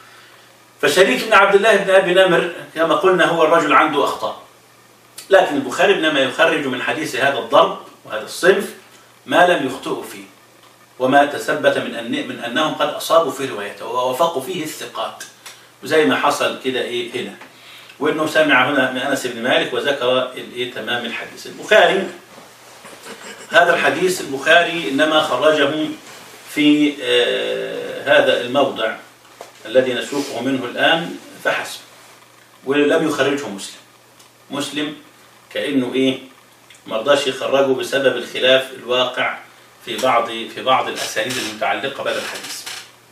فشريك بن عبد الله بن ابي نمر كما قلنا هو الرجل عنده اخطاء لكن البخاري انما يخرج من حديث هذا الضرب وهذا الصنف ما لم يخطئوا فيه وما تثبت من أن من انهم قد اصابوا في روايته ووافقوا فيه الثقات وزي ما حصل كده ايه هنا وانه سمع هنا من انس بن مالك وذكر الايه تمام الحديث البخاري هذا الحديث البخاري انما خرجه في آه هذا الموضع الذي نسوقه منه الان فحسب ولم يخرجه مسلم مسلم كانه ايه ما رضاش يخرجه بسبب الخلاف الواقع في بعض في بعض الاسانيد المتعلقه بهذا الحديث.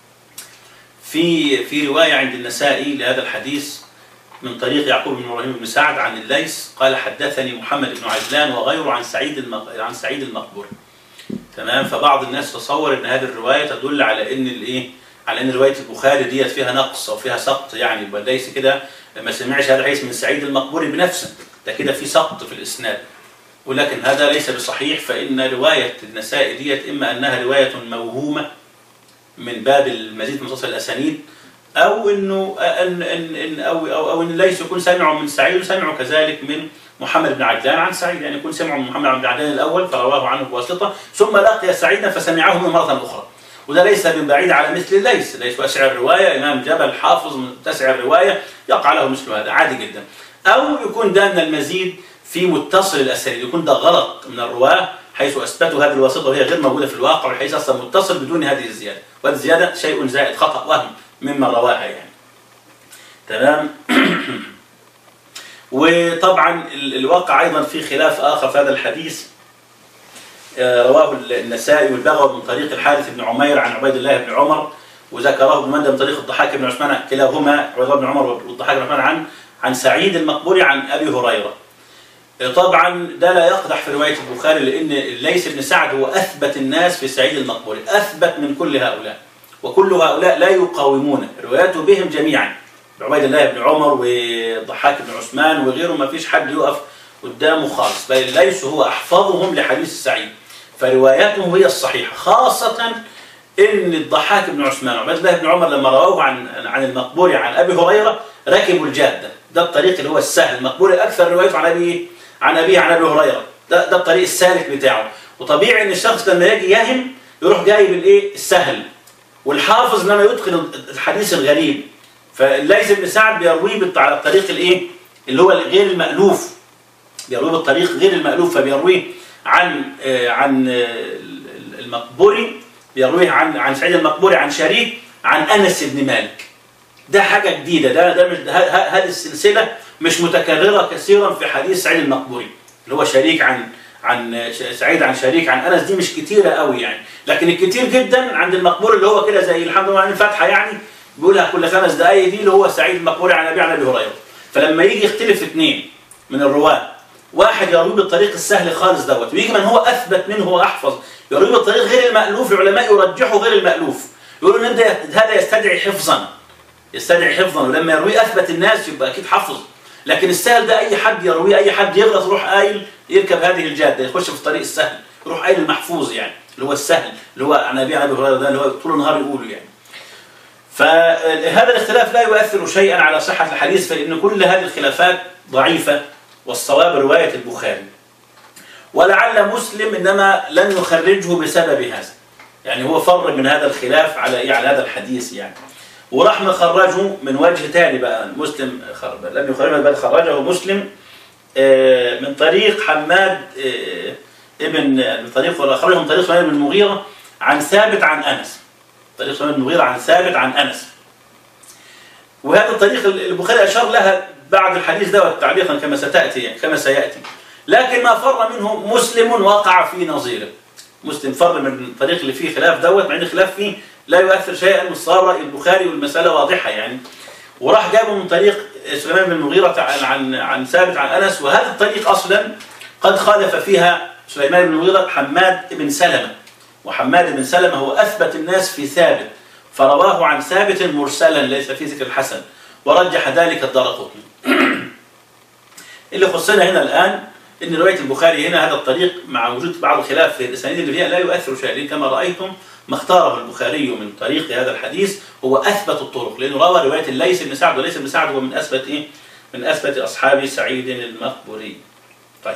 في في روايه عند النسائي لهذا الحديث من طريق يعقوب بن ابراهيم بن سعد عن الليث قال حدثني محمد بن عجلان وغيره عن سعيد المق... عن سعيد المقبوري. تمام فبعض الناس تصور ان هذه الروايه تدل على ان الايه على ان روايه البخاري ديت فيها نقص او فيها سقط يعني يبقى ليس كده ما سمعش هذا الحديث من سعيد المقبوري بنفسه ده كده في سقط في الاسناد ولكن هذا ليس بصحيح فإن رواية النسائي ديت إما أنها رواية موهومة من باب المزيد من متصل الأسانيد أو إنه أن أن أن أو أو, أو إن ليس يكون سمعوا من سعيد وسمعوا كذلك من محمد بن عجلان عن سعيد يعني يكون سمعوا من محمد بن عجلان الأول فرواه عنه بواسطة ثم لقي سعيدا فسمعه منه مرة أخرى وده ليس من بعيد على مثل الليث ليس واسع الرواية إمام جبل حافظ متسع الرواية يقع له مثل هذا عادي جدا أو يكون ده من المزيد في متصل الاسانيد يكون ده غلط من الرواه حيث اثبتوا هذه الواسطه وهي غير موجوده في الواقع بحيث اصلا متصل بدون هذه الزياده وهذه الزياده شيء زائد خطا وهم مما رواها يعني تمام وطبعا ال- الواقع ايضا في خلاف اخر في هذا الحديث آه، رواه النسائي والبغوي من طريق الحارث بن عمير عن عبيد الله بن عمر وذكره ابن مندى من طريق الضحاك بن عثمان كلاهما عبيد الله بن عمر والضحاك بن عثمان عن عن سعيد المقبوري عن ابي هريره طبعا ده لا يقدح في روايه البخاري لان ليس بن سعد هو اثبت الناس في سعيد المقبوري اثبت من كل هؤلاء وكل هؤلاء لا يقاومون رواياته بهم جميعا عبيد الله بن عمر وضحاك بن عثمان وغيره ما فيش حد يقف قدامه خالص بل ليس هو احفظهم لحديث سعيد فرواياته هي الصحيحه خاصه ان الضحاك بن عثمان وعبيد الله بن عمر لما رواه عن عن المقبوري عن ابي هريره ركبوا الجاده ده الطريق اللي هو السهل المقبوري اكثر روايته عن ابي عن ابيه عن ابي هريره ده ده الطريق السالك بتاعه وطبيعي ان الشخص لما يجي يهم يروح جايب الايه السهل والحافظ انما يدخل الحديث الغريب فليس بن سعد بيرويه بالط- على الطريق الايه اللي هو غير المألوف بيرويه بالطريق غير المألوف فبيرويه عن آه، عن آه، المقبوري بيرويه عن عن سعيد المقبوري عن شريك عن انس بن مالك ده حاجه جديده ده ده مش ه- ه- هذه السلسله مش متكرره كثيرا في حديث سعيد المقبوري اللي هو شريك عن عن ش- سعيد عن شريك عن انس دي مش كتيره قوي يعني لكن الكتير جدا عند المقبور اللي هو كده زي الحمد لله عن الفاتحه يعني بيقولها كل خمس دقائق دي اللي هو سعيد المقبوري عن ابي عن ابي هريره فلما يجي يختلف اثنين من الرواه واحد يروي بالطريق السهل خالص دوت ويجي من هو اثبت منه واحفظ يروي بالطريق غير المالوف العلماء يرجحوا غير المالوف يقولوا ان ده هذا يستدعي حفظا يستدعي حفظا ولما يروي اثبت الناس يبقى اكيد حفظ لكن السهل ده اي حد يرويه اي حد يغلط يروح قايل يركب هذه الجاده يخش في الطريق السهل يروح قايل المحفوظ يعني اللي هو السهل اللي هو عن ابي ابي هريره ده اللي هو طول النهار يقوله يعني فهذا الاختلاف لا يؤثر شيئا على صحه الحديث فان كل هذه الخلافات ضعيفه والصواب روايه البخاري ولعل مسلم انما لم يخرجه بسبب هذا يعني هو فر من هذا الخلاف على إيه؟ على هذا الحديث يعني وراح مخرجه من وجه ثاني بقى مسلم خرج لم يخرجه بل خرجه مسلم آه، من طريق حماد آه، ابن من طريق ولا خرجه من طريق سليمان بن المغيرة عن ثابت عن أنس طريق سليمان بن المغيرة عن ثابت عن أنس وهذا الطريق البخاري أشار لها بعد الحديث ده تعليقا كما ستأتي يعني كما سيأتي لكن ما فر منه مسلم وقع في نظيره مسلم فر من الطريق اللي فيه خلاف دوت مع ان الخلاف فيه لا يؤثر شيئا صار البخاري والمسألة واضحة يعني وراح جابه من طريق سليمان بن المغيرة عن عن عن ثابت عن أنس وهذا الطريق أصلا قد خالف فيها سليمان بن المغيرة حماد بن سلمة وحماد بن سلمة هو أثبت الناس في ثابت فرواه عن ثابت مرسلا ليس في ذكر الحسن ورجح ذلك الدرقطني اللي خصنا هنا الآن ان روايه البخاري هنا هذا الطريق مع وجود بعض الخلاف في الاسانيد اللي فيها لا يؤثر شيئا لأن كما رايتم ما اختاره البخاري من طريق هذا الحديث هو اثبت الطرق لانه روى روايه الليث بن سعد وليس بن سعد هو من اثبت ايه؟ من اثبت اصحاب سعيد المقبوري. طيب.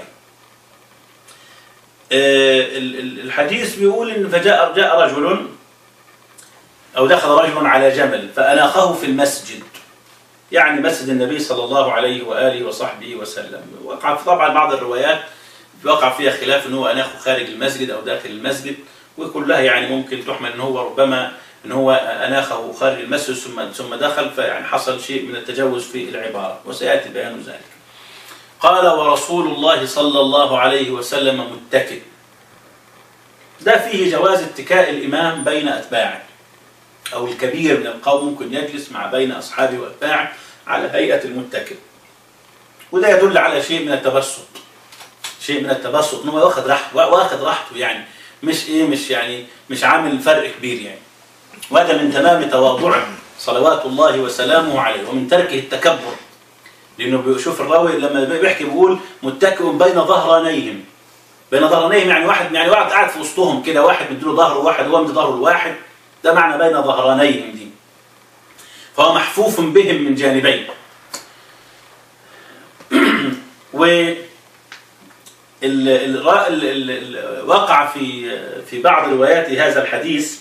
آه ال- ال- الحديث بيقول ان فجاء جاء رجل او دخل رجل على جمل فاناخه في المسجد. يعني مسجد النبي صلى الله عليه واله وصحبه وسلم وقع في طبعا بعض الروايات وقع فيها خلاف ان هو اناخه خارج المسجد او داخل المسجد وكلها يعني ممكن تحمل ان هو ربما ان هو اناخه خارج المسجد ثم ثم دخل فيعني حصل شيء من التجاوز في العباره وسياتي بيان ذلك. قال ورسول الله صلى الله عليه وسلم متكئ. ده فيه جواز اتكاء الامام بين اتباعه. أو الكبير من القوم ممكن يجلس مع بين أصحابه وأتباعه على هيئة المتكئ وده يدل على شيء من التبسط شيء من التبسط ان هو واخد راحته واخد راحته يعني مش ايه مش يعني مش عامل فرق كبير يعني وهذا من تمام تواضعه صلوات الله وسلامه عليه ومن تركه التكبر لانه بيشوف الراوي لما بيحكي بيقول متكئ بين ظهرانيهم بين ظهرانيهم يعني واحد يعني واحد قاعد في وسطهم كده واحد مديله ظهره وواحد هو مدي ظهره لواحد ده معنى بين ظهرانيهم دي فهو محفوف بهم من جانبين و ال ال ال ال ال وقع في في بعض روايات هذا الحديث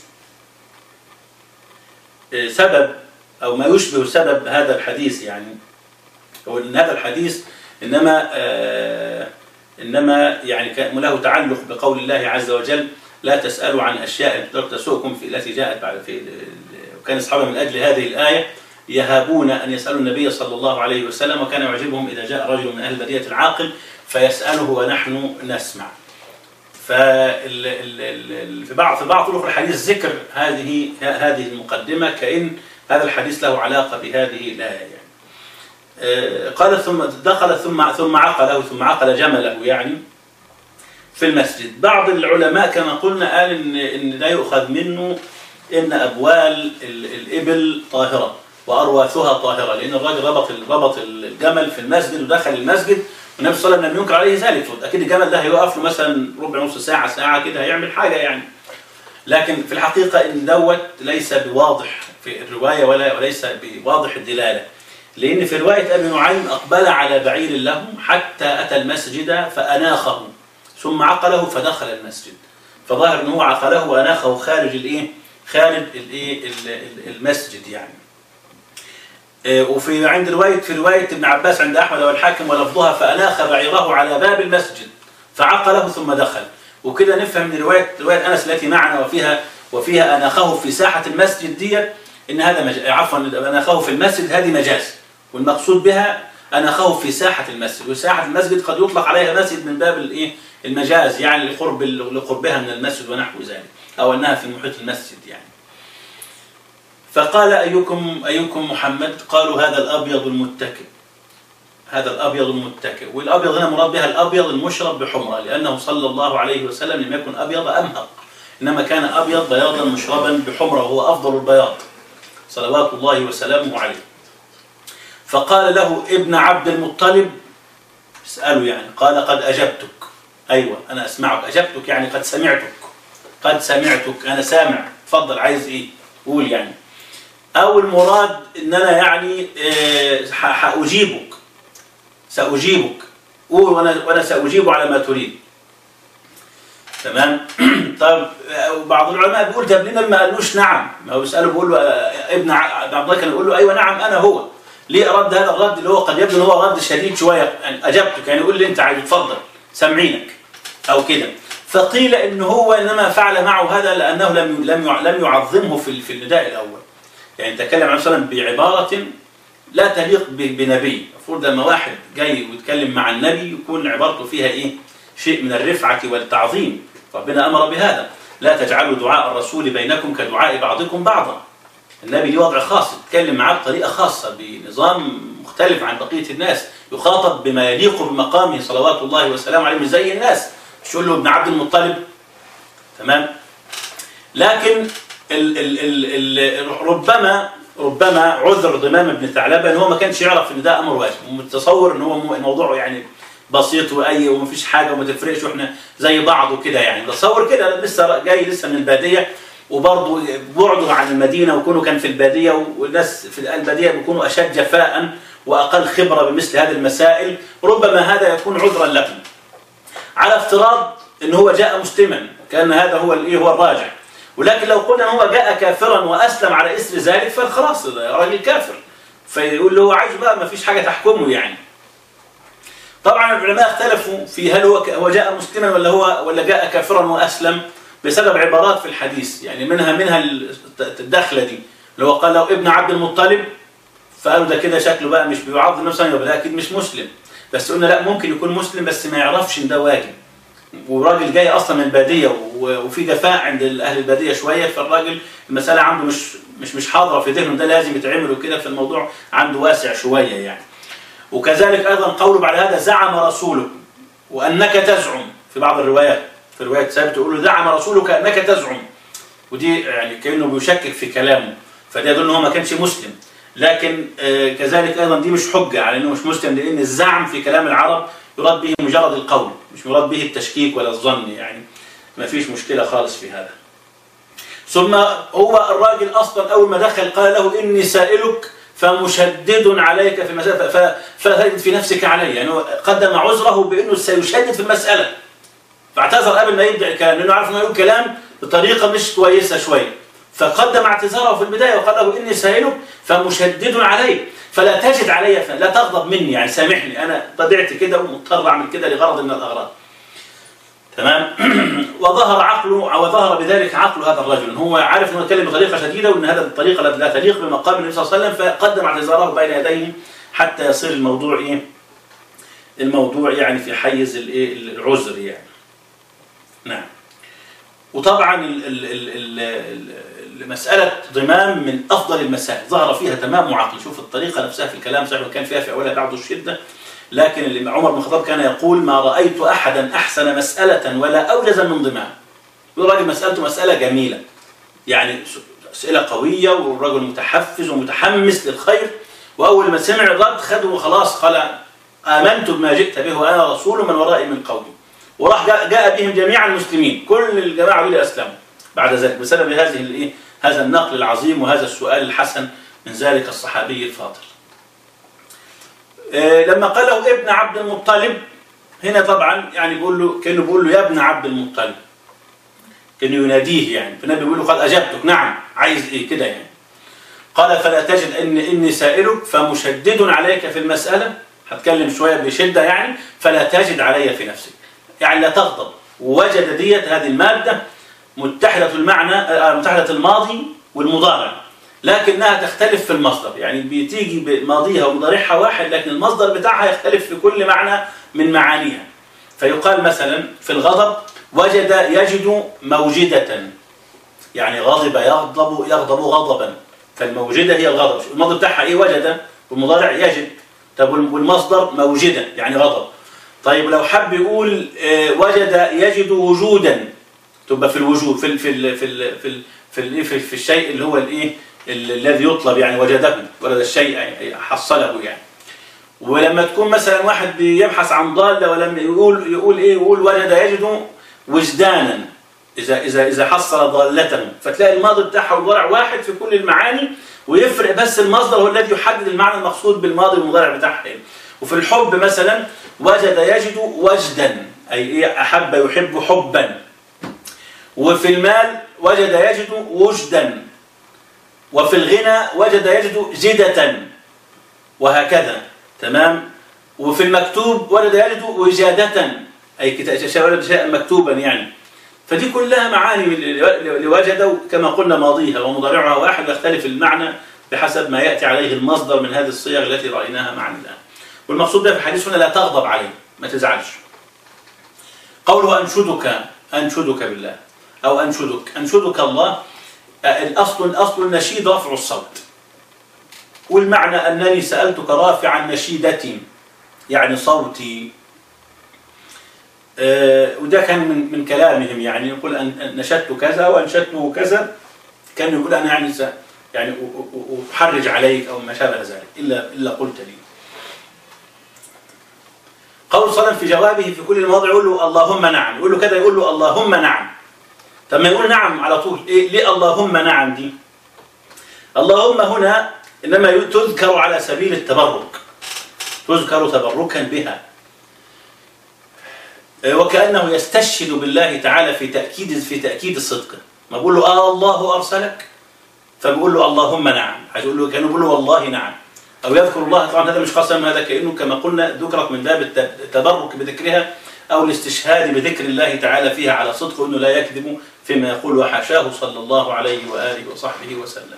سبب او ما يشبه سبب هذا الحديث يعني هو ان هذا الحديث انما آه انما يعني كان له تعلق بقول الله عز وجل لا تسالوا عن اشياء تسؤكم في التي جاءت بعد في وكان اصحابه من اجل هذه الايه يهابون ان يسالوا النبي صلى الله عليه وسلم وكان يعجبهم اذا جاء رجل من اهل البريه العاقل فيساله ونحن نسمع. فال في بعض في بعض طرق الحديث ذكر هذه هذه المقدمه كان هذا الحديث له علاقه بهذه الايه يعني. قال ثم دخل ثم ثم عقله ثم عقل جمله يعني في المسجد بعض العلماء كما قلنا قال ان ان لا يؤخذ منه ان ابوال الابل طاهره وارواثها طاهره لان الراجل ربط ربط الجمل في المسجد ودخل المسجد والنبي صلى الله عليه وسلم لم ينكر عليه ذلك اكيد الجمل ده هيقف له مثلا ربع نص ساعه ساعه كده هيعمل حاجه يعني لكن في الحقيقه ان دوت ليس بواضح في الروايه ولا وليس بواضح الدلاله لان في روايه ابي نعيم اقبل على بعير له حتى اتى المسجد فاناخه ثم عقله فدخل المسجد فظاهر ان هو عقله واناخه خارج الايه خارج الايه ال- ال- المسجد يعني آه، وفي عند روايه في روايه ابن عباس عند احمد والحاكم ولفظها فاناخ بعيره على باب المسجد فعقله ثم دخل وكده نفهم من روايه روايه انس التي معنا وفيها وفيها اناخه في ساحه المسجد دي ان هذا مج... عفوا اناخه في المسجد هذه مجاز والمقصود بها اناخه في ساحه المسجد وساحه المسجد قد يطلق عليها مسجد من باب الايه المجاز يعني لقرب لقربها من المسجد ونحو ذلك او انها في محيط المسجد يعني فقال ايكم ايكم محمد قالوا هذا الابيض المتكئ هذا الابيض المتكئ والابيض هنا مراد بها الابيض المشرب بحمره لانه صلى الله عليه وسلم لم يكن ابيض امهق انما كان ابيض بياضا مشربا بحمره وهو افضل البياض صلوات الله وسلامه عليه فقال له ابن عبد المطلب اساله يعني قال قد اجبتك ايوه انا اسمعك اجبتك يعني قد سمعتك قد سمعتك انا سامع تفضل عايز ايه قول يعني او المراد ان انا يعني آه، ح- حاجيبك ساجيبك قول وانا وانا ساجيب على ما تريد تمام طب آه، بعض العلماء بيقول طب ليه ما قالوش نعم ما هو بيساله بيقول له آه، ابن ع- عبد الله كان يقول له ايوه نعم انا هو ليه رد هذا الرد اللي هو قد يبدو ان هو رد شديد شويه يعني اجبتك يعني قول لي انت عايز اتفضل سامعينك او كده فقيل ان هو انما فعل معه هذا لانه لم لم يع- لم يعظمه في في النداء الاول يعني تكلم عليه وسلم بعباره لا تليق ب- بنبي المفروض لما واحد جاي ويتكلم مع النبي يكون عبارته فيها ايه شيء من الرفعه والتعظيم ربنا امر بهذا لا تجعلوا دعاء الرسول بينكم كدعاء بعضكم بعضا النبي ليه وضع خاص يتكلم معاه بطريقه خاصه بنظام مختلف عن بقيه الناس يخاطب بما يليق بمقامه صلوات الله وسلامه عليه مش زي الناس مش يقول له ابن عبد المطلب تمام لكن ال ال ال ال ربما ربما عذر ضمام بن ثعلبه ان هو ما كانش يعرف ان ده امر واجب ومتصور ان هو مو- الموضوع يعني بسيط واي ومفيش حاجه وما تفرقش واحنا زي بعض وكده يعني متصور كده لسه جاي لسه من الباديه وبرضه بعده عن المدينه وكونه كان في الباديه والناس في الباديه بيكونوا اشد جفاء واقل خبره بمثل هذه المسائل ربما هذا يكون عذرا لهم على افتراض ان هو جاء مسلما كان هذا هو الايه هو الراجح ولكن لو قلنا ان هو جاء كافرا واسلم على اثر ذلك فخلاص ده راجل كافر فيقول له هو عايز بقى ما فيش حاجه تحكمه يعني طبعا العلماء اختلفوا في هل هو هو جاء مسلما ولا هو ولا جاء كافرا واسلم بسبب عبارات في الحديث يعني منها منها الدخله دي اللي هو قال له ابن عبد المطلب فقالوا ده كده شكله بقى مش بيعظم نفسه يبقى ده اكيد مش مسلم بس قلنا لا ممكن يكون مسلم بس ما يعرفش ان ده واجب وراجل جاي اصلا من الباديه و- وفي جفاء عند اهل الباديه شويه فالراجل المساله عنده مش مش مش حاضره في ذهنه ده لازم يتعمل وكده فالموضوع عنده واسع شويه يعني وكذلك ايضا قوله بعد هذا زعم رسولك وانك تزعم في بعض الروايات في روايه ثابت يقول له زعم رسولك انك تزعم ودي يعني كانه بيشكك في كلامه فده يدل ان هو ما كانش مسلم لكن آه، كذلك ايضا دي مش حجه على انه مش مسلم لان الزعم في كلام العرب يراد به مجرد القول مش مراد به التشكيك ولا الظن يعني ما فيش مشكله خالص في هذا ثم هو الراجل اصلا اول ما دخل قال له اني سائلك فمشدد عليك في المساله ف- فثبت في نفسك علي يعني هو قدم عذره بانه سيشدد في المساله فاعتذر قبل ما يبدا الكلام لانه عارف انه يقول كلام بطريقه مش كويسه شويه فقدم اعتذاره في البدايه وقال له اني سائلك فمشدد علي فلا تجد علي لا تغضب مني يعني سامحني انا طبيعتي كده ومضطر اعمل كده لغرض من الاغراض تمام وظهر عقله وظهر بذلك عقل هذا الرجل إن هو عارف انه يتكلم بطريقه شديده وان هذه الطريقه لا- لا تليق بمقام النبي صلى الله عليه وسلم فقدم اعتذاره بين يديه حتى يصير الموضوع ايه الموضوع يعني في حيز الايه العذر يعني نعم وطبعا ال- ال- ال- ال- ال- مسألة ضمام من أفضل المسائل ظهر فيها تمام وعقل شوف الطريقة نفسها في الكلام صحيح وكان فيها في أولها بعض الشدة لكن اللي عمر بن الخطاب كان يقول ما رأيت أحدا أحسن مسألة ولا أوجز من ضمام يقول الراجل مسألته مسألة جميلة يعني أسئلة قوية والرجل متحفز ومتحمس للخير وأول ما سمع الرد خده وخلاص قال آمنت بما جئت به وأنا رسول من ورائي من قومي وراح جاء, جاء بهم جميعا المسلمين كل الجماعة دول أسلموا بعد ذلك بسبب هذه الايه هذا النقل العظيم وهذا السؤال الحسن من ذلك الصحابي الفاضل آه، لما قال له ابن عبد المطلب هنا طبعا يعني بيقول له كانه بيقول له يا ابن عبد المطلب كانه يناديه يعني فالنبي بيقول له قد اجبتك نعم عايز ايه كده يعني قال فلا تجد ان اني سائلك فمشدد عليك في المساله هتكلم شويه بشده يعني فلا تجد علي في نفسك يعني لا تغضب وجد ديت هذه الماده متحده المعنى آه، متحده الماضي والمضارع لكنها تختلف في المصدر يعني بتيجي بماضيها ومضارعها واحد لكن المصدر بتاعها يختلف في كل معنى من معانيها فيقال مثلا في الغضب وجد يجد موجدة يعني غضب يغضب يغضب غضبا فالموجدة هي الغضب الماضي بتاعها ايه وجد والمضارع يجد طب والمصدر موجدة يعني غضب طيب لو حب يقول آه، وجد يجد وجودا تبقى في الوجود في ال في ال في ال في ال في, ال في, في الشيء اللي هو الايه الذي يطلب يعني وجده ولد الشيء يعني حصله يعني ولما تكون مثلا واحد بيبحث عن ضاله ولما يقول يقول ايه يقول وجد يجد وجدانا اذا اذا اذا حصل ضالته فتلاقي الماضي بتاعها والمضارع واحد في كل المعاني ويفرق بس المصدر هو الذي يحدد المعنى المقصود بالماضي والمضارع بتاعها وفي الحب مثلا وجد يجد وجدا اي ايه احب يحب حبا وفي المال وجد يجد وجدا وفي الغنى وجد يجد جدة وهكذا تمام وفي المكتوب وجد يجد وجادة أي ولد شيئا مكتوبا يعني فدي كلها معاني لوجد كما قلنا ماضيها ومضارعها واحد يختلف المعنى بحسب ما يأتي عليه المصدر من هذه الصيغ التي رأيناها معنا الآن والمقصود ده في الحديث هنا لا تغضب عليه ما تزعلش قوله أنشدك أنشدك بالله أو أنشدك أنشدك الله الأصل الأصل النشيد رفع الصوت والمعنى أنني سألتك رافعا نشيدتي يعني صوتي آه، وده كان من من كلامهم يعني يقول أن نشدت كذا وأنشدته كذا كان يقول أنا يعني يعني أحرج عليك أو ما شابه ذلك إلا إلا قلت لي قول صلى في جوابه في كل المواضع يقول له اللهم نعم يقول له كذا يقول له اللهم نعم طب ما يقول نعم على طول إيه ليه اللهم نعم دي اللهم هنا إنما تذكر على سبيل التبرك تذكر تبركا بها إيه، وكأنه يستشهد بالله تعالى في تأكيد في تأكيد صدقه ما بقول له آه الله أرسلك فبقول له اللهم نعم عايز يقول له كانوا بيقول له والله نعم أو يذكر الله طبعا هذا مش قسم هذا كأنه كما قلنا ذكرت من باب التبرك بذكرها أو الاستشهاد بذكر الله تعالى فيها على صدق وأنه لا يكذب فيما يقول وحاشاه صلى الله عليه وآله وصحبه وسلم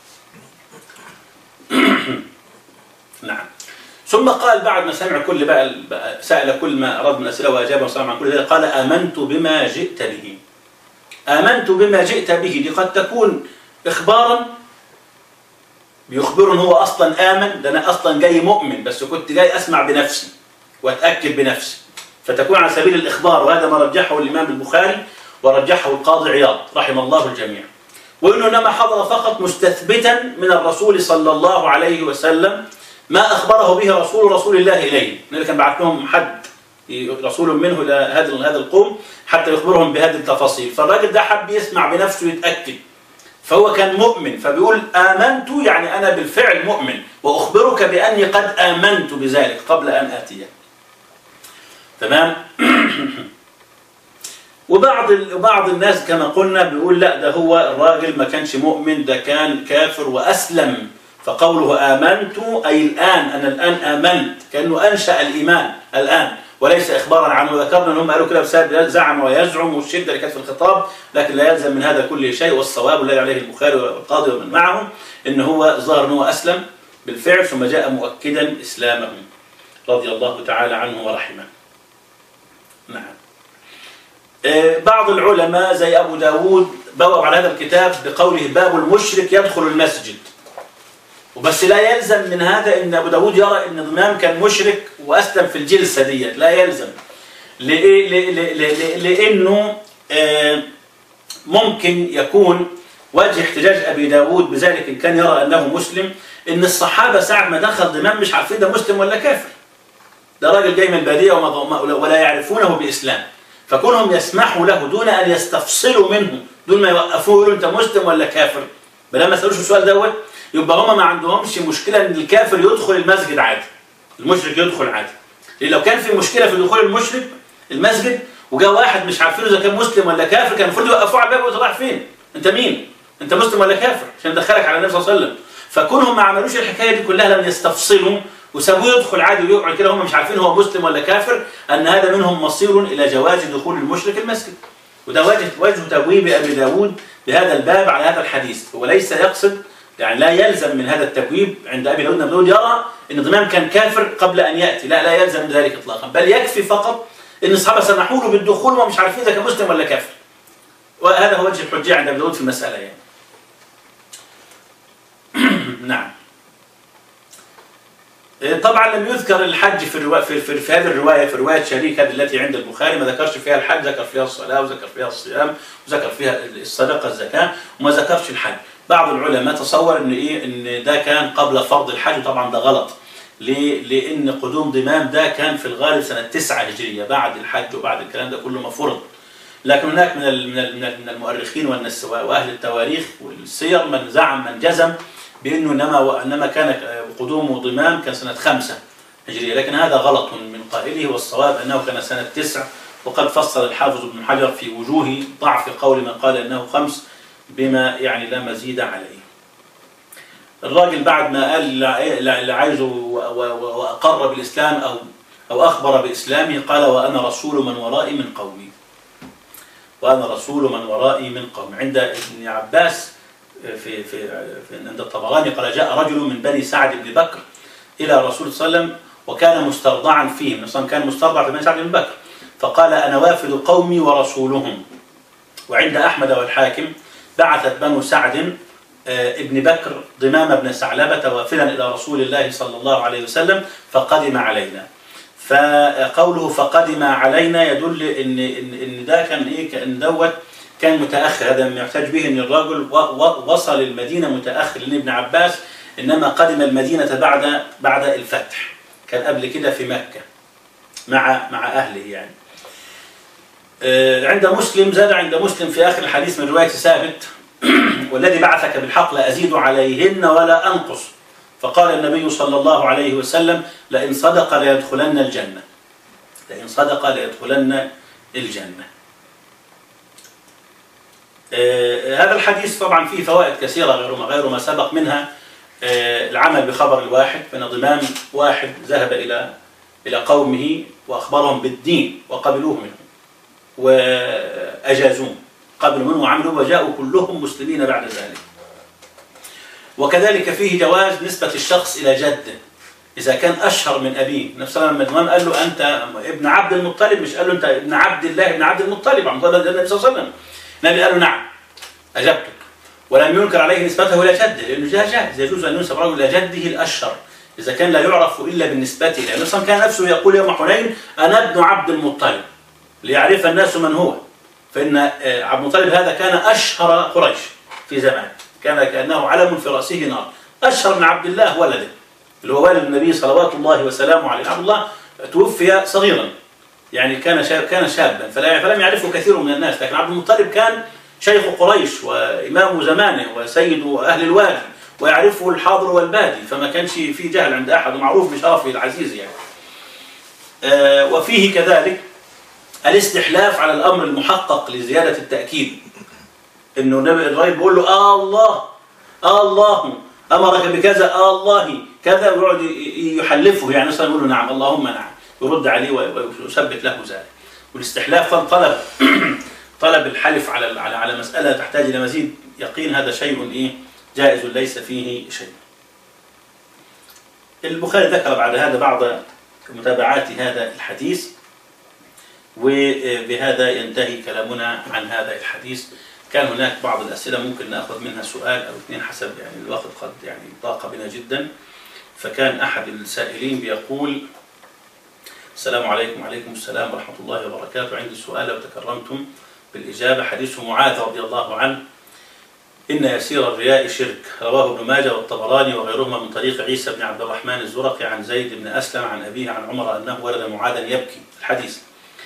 نعم ثم قال بعد ما سمع كل بقى سأل كل ما أراد من أسئلة وأجاب وسلم عن كل ذلك قال آمنت بما جئت به آمنت بما جئت به دي قد تكون إخبارا بيخبر هو أصلا آمن ده أنا أصلا جاي مؤمن بس كنت جاي أسمع بنفسي وأتأكد بنفسي فتكون على سبيل الإخبار وهذا ما رجحه الإمام البخاري ورجحه القاضي عياض رحم الله الجميع وإنه إنما حضر فقط مستثبتا من الرسول صلى الله عليه وسلم ما أخبره به رسول رسول الله إليه النبي كان بعث لهم حد رسول منه إلى هذا هذا القوم حتى يخبرهم بهذه التفاصيل فالراجل ده حب يسمع بنفسه يتأكد فهو كان مؤمن فبيقول آمنت يعني أنا بالفعل مؤمن وأخبرك بأني قد آمنت بذلك قبل أن آتيه تمام وبعض بعض الناس كما قلنا بيقول لا ده هو الراجل ما كانش مؤمن ده كان كافر وأسلم فقوله آمنت أي الآن أنا الآن آمنت كأنه أنشأ الإيمان الآن وليس إخبارا عنه ذكرنا أنهم قالوا كده بسبب زعم ويزعم والشدة اللي كانت في الخطاب لكن لا يلزم من هذا كل شيء والصواب الذي عليه البخاري والقاضي ومن معهم أن هو ظهر أنه أسلم بالفعل ثم جاء مؤكدا إسلامه رضي الله تعالى عنه ورحمه نعم آه، بعض العلماء زي أبو داود بواب على هذا الكتاب بقوله باب المشرك يدخل المسجد وبس لا يلزم من هذا ان ابو داود يرى ان ضمام كان مشرك واسلم في الجلسه ديت لا يلزم لإيه لانه آه، ممكن يكون وجه احتجاج ابي داود بذلك ان كان يرى انه مسلم ان الصحابه ساعه ما دخل ضمام مش عارفين ده مسلم ولا كافر ده راجل جاي من الباديه ولا يعرفونه باسلام فكونهم يسمحوا له دون ان يستفصلوا منه دون ما يوقفوه يقولوا انت مسلم ولا كافر بلا ما سالوش السؤال دوت يبقى هم ما عندهمش مشكلة ان الكافر يدخل المسجد عادي المشرك يدخل عادي لان لو كان في مشكلة في دخول المشرك المسجد وجاء واحد مش عارفين اذا كان مسلم ولا كافر كان المفروض يوقفوه على الباب وانت رايح فين؟ انت مين؟ انت مسلم ولا كافر؟ عشان ندخلك على النبي صلى الله عليه وسلم فكونهم ما عملوش الحكايه دي كلها لم يستفصلوا وسابوه يدخل عادي ويقعد كده هم مش عارفين هو مسلم ولا كافر ان هذا منهم مصير الى جواز دخول المشرك المسجد وده وجه وجه تبويب ابي داود بهذا الباب على هذا الحديث هو ليس يقصد يعني لا يلزم من هذا التبويب عند ابي داود ابي داود يرى ان ضمام كان كافر قبل ان ياتي لا لا يلزم ذلك اطلاقا بل يكفي فقط ان الصحابه سمحوا له بالدخول وهم مش عارفين اذا كان مسلم ولا كافر وهذا هو وجه الحجيه عند ابي داود في المساله يعني نعم طبعا لم يذكر الحج في الروا... في, في, في هذه الروايه في روايه شريك هذه التي عند البخاري ما ذكرش فيها الحج ذكر فيها الصلاه وذكر فيها الصيام وذكر فيها الصدقه الزكاه وما ذكرش الحج بعض العلماء تصور ان ايه ان ده كان قبل فرض الحج طبعا ده غلط ليه؟ لان قدوم ضمام ده كان في الغالب سنه 9 هجريه بعد الحج وبعد الكلام ده كله ما فرض لكن هناك من ال- من ال- من ال- من المؤرخين والنس- واهل التواريخ والسير من زعم من جزم بانه انما انما كان قدوم ضمام كان سنه خمسه هجريه لكن هذا غلط من قائله والصواب انه كان سنه تسع وقد فصل الحافظ ابن حجر في وجوه ضعف قول من قال انه خمس بما يعني لا مزيد عليه. الراجل بعد ما قال اللي عايزه و- و- واقر بالاسلام او او اخبر باسلامه قال وانا رسول من ورائي من قومي. وانا رسول من ورائي من قومي عند ابن عباس في في في عند الطبراني قال جاء رجل من بني سعد بن بكر الى رسول صلى الله عليه وسلم وكان مسترضعا فيهم النبي صلى الله عليه وسلم كان مسترضع في بني سعد بن بكر فقال انا وافد قومي ورسولهم وعند احمد والحاكم بعثت بنو سعد آه، ابن بكر ضمام بن ثعلبه وافدا الى رسول الله صلى الله عليه وسلم فقدم علينا فقوله فقدم علينا يدل ان ان ان ده كان ايه كان دوت كان متاخر هذا ما يحتاج به ان الرجل و- و- وصل المدينه متاخر لان ابن عباس انما قدم المدينه بعد بعد الفتح كان قبل كده في مكه مع مع اهله يعني آه، عند مسلم زاد عند مسلم في اخر الحديث من روايه ثابت والذي بعثك بالحق لا ازيد عليهن ولا انقص فقال النبي صلى الله عليه وسلم لئن صدق ليدخلن الجنه لئن صدق ليدخلن الجنه آه، هذا الحديث طبعا فيه فوائد كثيرة غير ما غير ما سبق منها آه، العمل بخبر الواحد فإن ضمام واحد ذهب إلى إلى قومه وأخبرهم بالدين وقبلوه منه وأجازوه قبلوا منه وعملوا وجاءوا كلهم مسلمين بعد ذلك وكذلك فيه جواز نسبة الشخص إلى جده إذا كان أشهر من أبيه نفس لما الإمام قال له أنت ابن عبد المطلب مش قال له أنت ابن عبد الله ابن عبد المطلب عم قال النبي صلى الله عليه وسلم النبي قال له نعم أجبتك ولم ينكر عليه نسبته إلى جده لأنه جاء جاهز يجوز أن ينسب رجل إلى جده الأشهر إذا كان لا يعرف إلا بالنسبة إليه لأن النبي كان نفسه يقول يوم حنين أنا ابن عبد المطلب ليعرف الناس من هو فإن آه، عبد المطلب هذا كان أشهر قريش في زمان كان كأنه علم في رأسه نار أشهر من عبد الله ولده اللي هو والد النبي صلوات الله وسلامه عليه عبد الله توفي صغيرا يعني كان شاب كان شابا فلا فلم يعرفه كثير من الناس لكن عبد المطلب كان شيخ قريش وإمام زمانه وسيد أهل الوادي ويعرفه الحاضر والبادي فما كانش في جهل عند أحد ومعروف بشرفه العزيز يعني آه، وفيه كذلك الاستحلاف على الأمر المحقق لزيادة التأكيد إنه النبي الراجل بيقول له آه الله آه الله أمرك بكذا آه الله كذا ويقعد ي- يحلفه يعني مثلا يقول له نعم اللهم نعم يرد عليه ويثبت له ذلك والاستحلاف طلب طلب الحلف على على على مسألة تحتاج إلى مزيد يقين هذا شيء إيه جائز ليس فيه شيء. البخاري ذكر بعد هذا بعض متابعات هذا الحديث وبهذا ينتهي كلامنا عن هذا الحديث كان هناك بعض الأسئلة ممكن نأخذ منها سؤال أو اثنين حسب يعني الوقت قد يعني ضاق بنا جدا فكان أحد السائلين بيقول السلام عليكم وعليكم السلام ورحمة الله وبركاته عندي سؤال لو تكرمتم بالإجابة حديث معاذ رضي الله عنه إن يسير الرياء شرك رواه ابن ماجه والطبراني وغيرهما من طريق عيسى بن عبد الرحمن الزرقي عن زيد بن أسلم عن أبيه عن عمر أنه ولد معاذا يبكي الحديث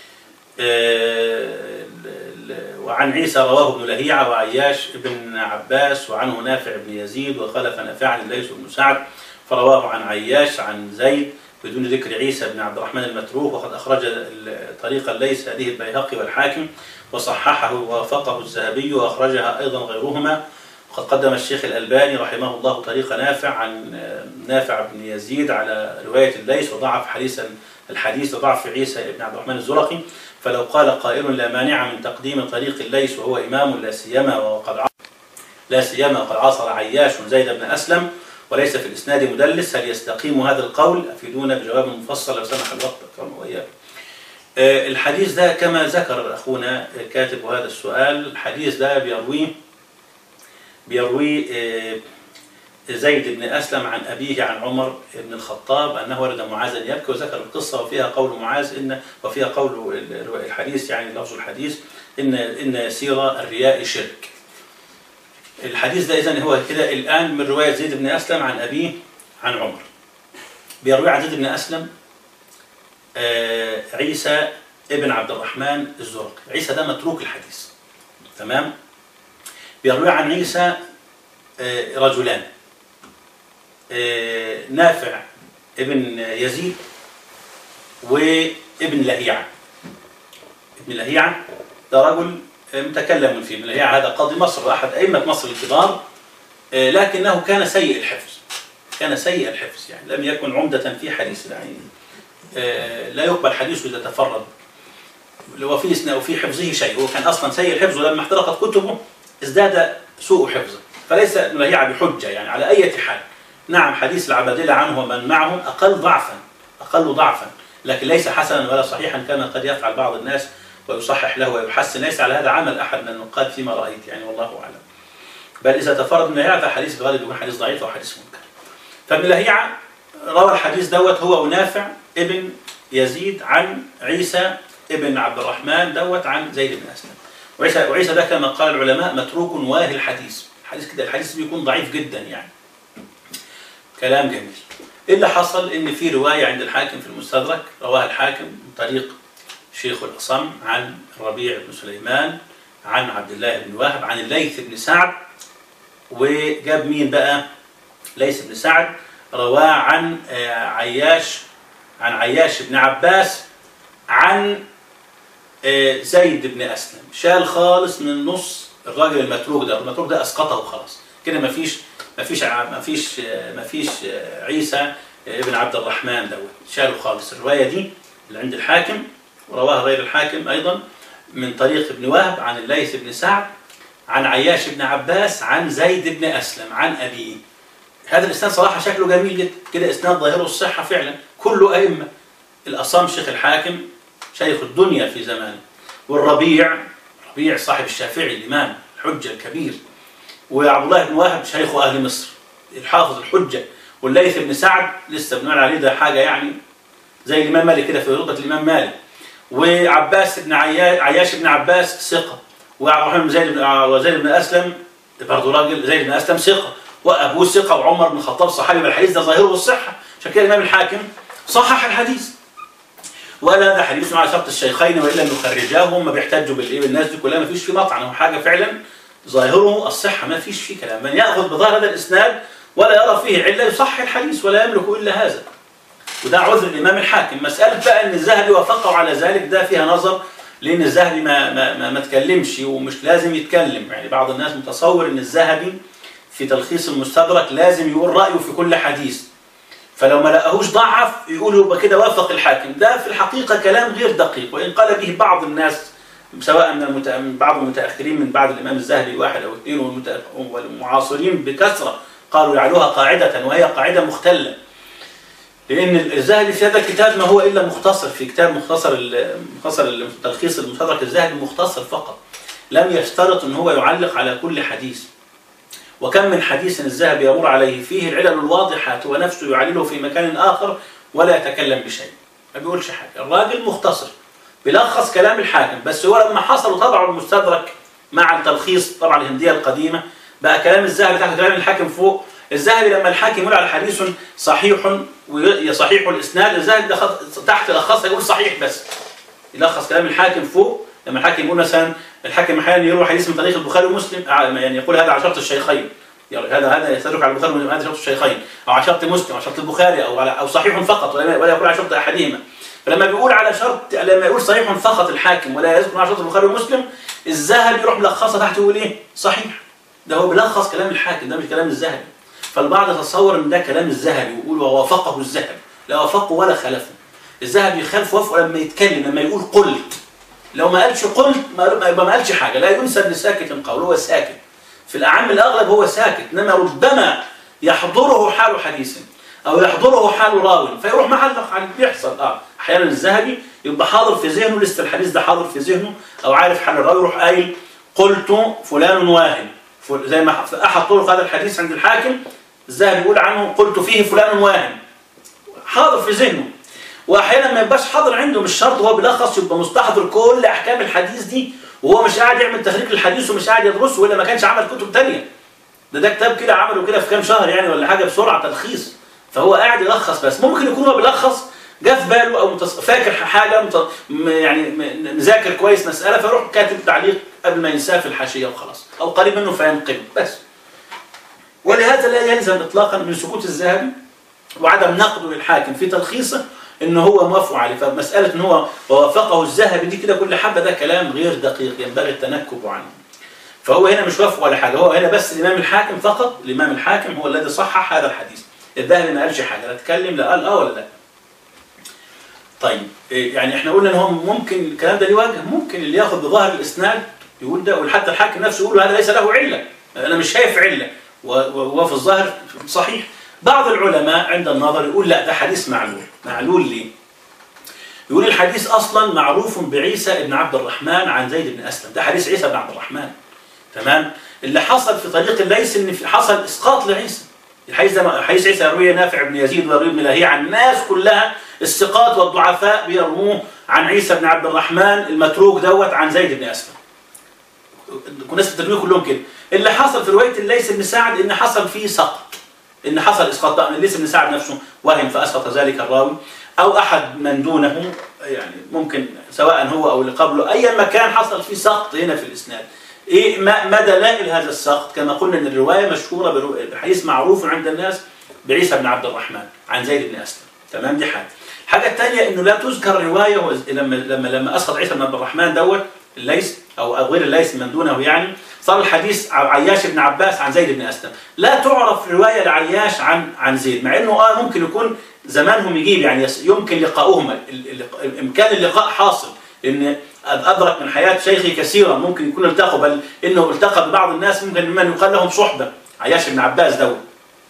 آه، ال- ال- وعن عيسى رواه ابن لهيعة وعياش بن عباس وعنه نافع بن يزيد وخلف نافع عن الليث بن سعد فرواه عن عياش عن زيد بدون ذكر عيسى بن عبد الرحمن المتروك وقد أخرج ال- طريق الليث هذه البيهقي والحاكم وصححه ووافقه الذهبي وأخرجها أيضا غيرهما وقد قدم الشيخ الألباني رحمه الله طريق نافع عن آه، نافع بن يزيد على رواية الليث وضعف حديثا الحديث ضعف عيسى بن عبد الرحمن الزرقي فلو قال قائل لا مانع من تقديم طريق الليث وهو إمام لا سيما وقد ع- لا سيما وقد عاصر عياش زيد بن أسلم وليس في الإسناد مدلس هل يستقيم هذا القول أفيدونا بجواب مفصل لو سمح الوقت أكرم وإياكم آه، الحديث ده كما ذكر أخونا كاتب هذا السؤال الحديث ده بيرويه بيرويه آه، زيد بن أسلم عن أبيه عن عمر بن الخطاب أنه ولد معاذا يبكي وذكر القصة وفيها قول معاذ إن وفيها قول ال- الحديث يعني لفظ الحديث إن إن يسير الرياء شرك. الحديث ده إذن هو كده الآن من رواية زيد بن أسلم عن أبيه عن عمر. بيروي عن زيد بن أسلم آه، عيسى ابن عبد الرحمن الزرقي، عيسى ده متروك الحديث. تمام؟ بيروي عن عيسى آه، رجلان آه، نافع ابن يزيد وابن لهيعة ابن لهيعة ده رجل آه، متكلم فيه ابن لهيعة هذا قاضي مصر وأحد أئمة مصر الكبار آه، لكنه كان سيء الحفظ كان سيء الحفظ يعني لم يكن عمدة في حديث يعني آه، لا يقبل حديثه إذا تفرد وفي إسنا- وفي حفظه شيء هو كان أصلا سيء الحفظ ولما احترقت كتبه ازداد سوء حفظه فليس ابن لهيعة بحجة يعني على أي حال نعم حديث العبادلة عنه ومن معهم أقل ضعفا أقل ضعفا لكن ليس حسنا ولا صحيحا كما قد يفعل بعض الناس ويصحح له ويحسن ليس على هذا عمل أحد من النقاد فيما رأيت يعني والله أعلم بل إذا تفرد من لهيعة فحديث الغالب يكون حديث ضعيف أو حديث منكر فابن لهيعة روى الحديث دوت هو ونافع ابن يزيد عن عيسى ابن عبد الرحمن دوت عن زيد بن أسلم وعيسى وعيسى ده كما قال العلماء متروك واهي الحديث الحديث كده الحديث بيكون ضعيف جدا يعني كلام جميل ايه اللي حصل ان في روايه عند الحاكم في المستدرك رواها الحاكم من طريق شيخ الاصم عن الربيع بن سليمان عن عبد الله بن وهب عن الليث بن سعد وجاب مين بقى ليث بن سعد رواه عن آه، عياش عن عياش بن عباس عن آه، زيد بن اسلم شال خالص من نص الراجل المتروك ده المتروك ده اسقطه خلاص كده مفيش مفيش ع- مفيش آه، مفيش آه، عيسى آه، ابن عبد الرحمن دوت شاله خالص الروايه دي اللي عند الحاكم ورواها غير الحاكم ايضا من طريق ابن وهب عن الليث بن سعد عن عياش بن عباس عن زيد بن اسلم عن ابيه هذا الاسناد صراحه شكله جميل جدا كده اسناد ظاهره الصحه فعلا كله ائمه الاصم شيخ الحاكم شيخ الدنيا في زمانه والربيع ربيع صاحب الشافعي الامام الحجه الكبير وعبد الله بن وهب شيخ اهل مصر الحافظ الحجه والليث بن سعد لسه بنقول عليه ده حاجه يعني زي الامام مالك كده في رتبه الامام مالك وعباس بن عياش عياش بن عباس ثقه وعبد الرحمن بن زيد بن وزيد بن اسلم برضه راجل زيد بن اسلم ثقه وابوه ثقه وعمر بن الخطاب صحابي بالحديث ده ظاهره الصحه عشان كده الامام الحاكم صحح الحديث وقال هذا حديث على شرط الشيخين والا نخرجاه هم بيحتجوا بالايه بالناس دي كلها ما فيش فيه مطعن هو حاجه فعلا ظاهره الصحه ما فيش فيه كلام من ياخذ بظاهر هذا الاسناد ولا يرى فيه عله يصحح الحديث ولا يملك الا هذا وده عذر الامام الحاكم مساله بقى ان الذهبي وافقه على ذلك ده فيها نظر لان الذهبي ما ما ما, ما تكلمش ومش لازم يتكلم يعني بعض الناس متصور ان الذهبي في تلخيص المستدرك لازم يقول رايه في كل حديث فلو ما لقاهوش ضعف يقولوا يبقى كده وافق الحاكم ده في الحقيقه كلام غير دقيق وان قال به بعض الناس سواء من, المت... من بعض المتاخرين من بعد الامام الذهبي واحد او اثنين والمت... والمعاصرين بكثره قالوا يجعلوها قاعده وهي قاعده مختله لان الذهبي في هذا الكتاب ما هو الا مختصر في كتاب مختصر ال- مختصر تلخيص المستدرك الذهبي مختصر فقط لم يشترط ان هو يعلق على كل حديث وكم من حديث الذهبي يمر عليه فيه العلل الواضحات ونفسه يعلله في مكان آخر ولا يتكلم بشيء ما بيقولش حاجة الراجل مختصر بيلخص كلام الحاكم بس هو لما حصلوا طبعوا المستدرك مع التلخيص طبعا الهندية القديمة بقى كلام الذهبي تحت كلام الحاكم فوق الذهبي لما الحاكم يقول على حديث صحيح وصحيح الاسناد الذهبي ده خط- تحت لخصها يقول صحيح بس يلخص كلام الحاكم فوق لما الحاكم يقول مثلا الحاكم احيانا يروي حديث من طريق البخاري ومسلم آه، يعني يقول هذا على شرط الشيخين يعني هذا هذا يستدرك على البخاري ومسلم هذا شرط الشيخين او على شرط مسلم او شرط البخاري او على او صحيح فقط ولا ولا يقول على شرط احدهما فلما بيقول على شرط لما يقول صحيح فقط الحاكم ولا يذكر على شرط البخاري ومسلم الذهبي يروح ملخصها تحت يقول ايه صحيح ده هو بيلخص كلام الحاكم ده مش كلام الذهبي فالبعض يتصور ان ده كلام الذهبي ويقول ووافقه الذهبي لا وافقه ولا خلفه الذهبي يخالف وفقه لما يتكلم لما يقول قلت لو ما قالش قلت ما يبقى ما قالش حاجه لا ينسب لساكت قول هو ساكت في الاعم الاغلب هو ساكت انما ربما يحضره حال حديث او يحضره حال راو فيروح معلق عن بيحصل اه احيانا الذهبي يبقى حاضر في ذهنه لسه الحديث ده حاضر في ذهنه او عارف حال الراوي يروح قايل قلت فلان واهن فل- زي ما في احد طرق هذا الحديث عند الحاكم الذهبي يقول عنه قلت فيه فلان واهن حاضر في ذهنه واحيانا ما يبقاش حاضر عنده مش شرط هو بيلخص يبقى مستحضر كل احكام الحديث دي وهو مش قاعد يعمل تخريج للحديث ومش قاعد يدرسه ولا ما كانش عمل كتب تانية ده ده كتاب كده عمله كده في كام شهر يعني ولا حاجه بسرعه تلخيص فهو قاعد يلخص بس ممكن يكون هو بيلخص جه في باله او متص... فاكر حاجه مت... م- يعني م- مذاكر كويس مساله فيروح كاتب تعليق قبل ما ينساه في الحاشيه وخلاص او قريب منه فينقل بس ولهذا لا يلزم اطلاقا من سكوت الذهبي وعدم نقده للحاكم في تلخيصه ان هو موافق عليه فمساله ان هو ووافقه الذهبي دي كده كل حبه ده كلام غير دقيق ينبغي التنكب عنه فهو هنا مش وافق ولا حاجه هو هنا بس الامام الحاكم فقط الامام الحاكم هو الذي صحح هذا الحديث الذهبي ما قالش حاجه لا اتكلم لا قال اه ولا لا طيب إيه يعني احنا قلنا ان هو ممكن الكلام ده ليه وجه ممكن اللي ياخذ بظاهر الاسناد يقول ده وحتى الحاكم نفسه يقول هذا ليس له عله انا مش شايف عله و- و- وهو في الظاهر صحيح بعض العلماء عند النظر يقول لا ده حديث معلول معلول ليه يقول الحديث اصلا معروف بعيسى بن عبد الرحمن عن زيد بن اسلم ده حديث عيسى بن عبد الرحمن تمام اللي حصل في طريق الليث ان في- حصل اسقاط لعيسى الحديث ده حديث عيسى يرويه نافع بن يزيد ويرويه ابن لهيعة عن الناس كلها الثقات والضعفاء بيرووه عن عيسى بن عبد الرحمن المتروك دوت عن زيد بن اسلم الناس بترويه كلهم كده اللي حصل في روايه الليث بن سعد ان حصل فيه سقط ان حصل اسقاط بقى من الليث بن سعد نفسه وهم فاسقط ذلك الراوي او احد من دونه يعني ممكن سواء هو او اللي قبله ايا ما كان حصل فيه سقط هنا في الاسناد ايه ما ما دلائل هذا السقط كما قلنا ان الروايه مشهوره برو- الحديث معروف عند الناس بعيسى بن عبد الرحمن عن زيد بن اسلم تمام دي حاجه الحاجه الثانيه انه لا تذكر روايه هو لما لما لما اسقط عيسى بن عبد الرحمن دوت الليث او أو غير الليث من دونه يعني صار الحديث عن عياش بن عباس عن زيد بن اسلم لا تعرف روايه لعياش عن عن زيد مع انه اه ممكن يكون زمانهم يجيب يعني يس- يمكن لقاؤهما ال- ال- امكان اللقاء حاصل ان ادرك من حياه شيخي كثيرا ممكن يكون التقوا بل انه التقى ببعض الناس ممكن ممن يقال لهم صحبه عياش بن عباس دوت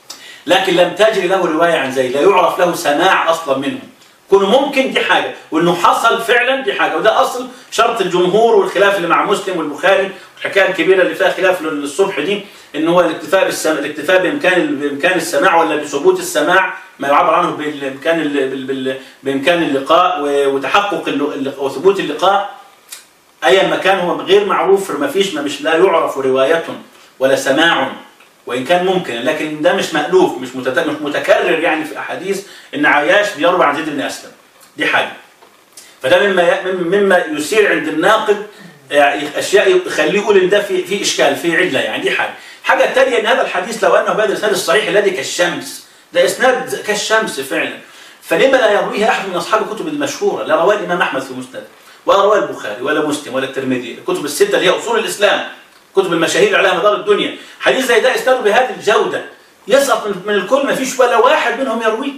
لكن لم تجري له روايه عن زيد لا يعرف له سماع اصلا منه كونه ممكن دي حاجه وانه حصل فعلا دي حاجه وده اصل شرط الجمهور والخلاف اللي مع مسلم والبخاري والحكايه الكبيره اللي فيها خلاف للصبح دي ان هو الاكتفاء بالسم... الاكتفاء بامكان بامكان السماع ولا بثبوت السماع ما يعبر عنه بامكان ال... بال... بال... بامكان اللقاء و... وتحقق الل... اللق... وثبوت اللقاء ايا ما كان هو غير معروف ما فيش ما مش لا يعرف روايه ولا سماع وان كان ممكن لكن ده مش مألوف مش متت... مش متكرر يعني في احاديث ان عياش بيروي عن زيد بن اسلم دي حاجه فده مما ي... مما يثير عند الناقد يعني اشياء يخليه يقول ان ده في في اشكال في عله يعني دي حاجه الحاجه الثانيه ان هذا الحديث لو انه بهذا الاسناد الصحيح الذي كالشمس ده اسناد كالشمس فعلا فلما لا يرويه احد من اصحاب الكتب المشهوره لا رواه الامام احمد في مسنده ولا رواه البخاري ولا مسلم ولا الترمذي الكتب السته اللي هي اصول الاسلام كتب المشاهير على مدار الدنيا حديث زي ده اسناده بهذه الجوده يسقط من الكل ما فيش ولا واحد منهم يرويه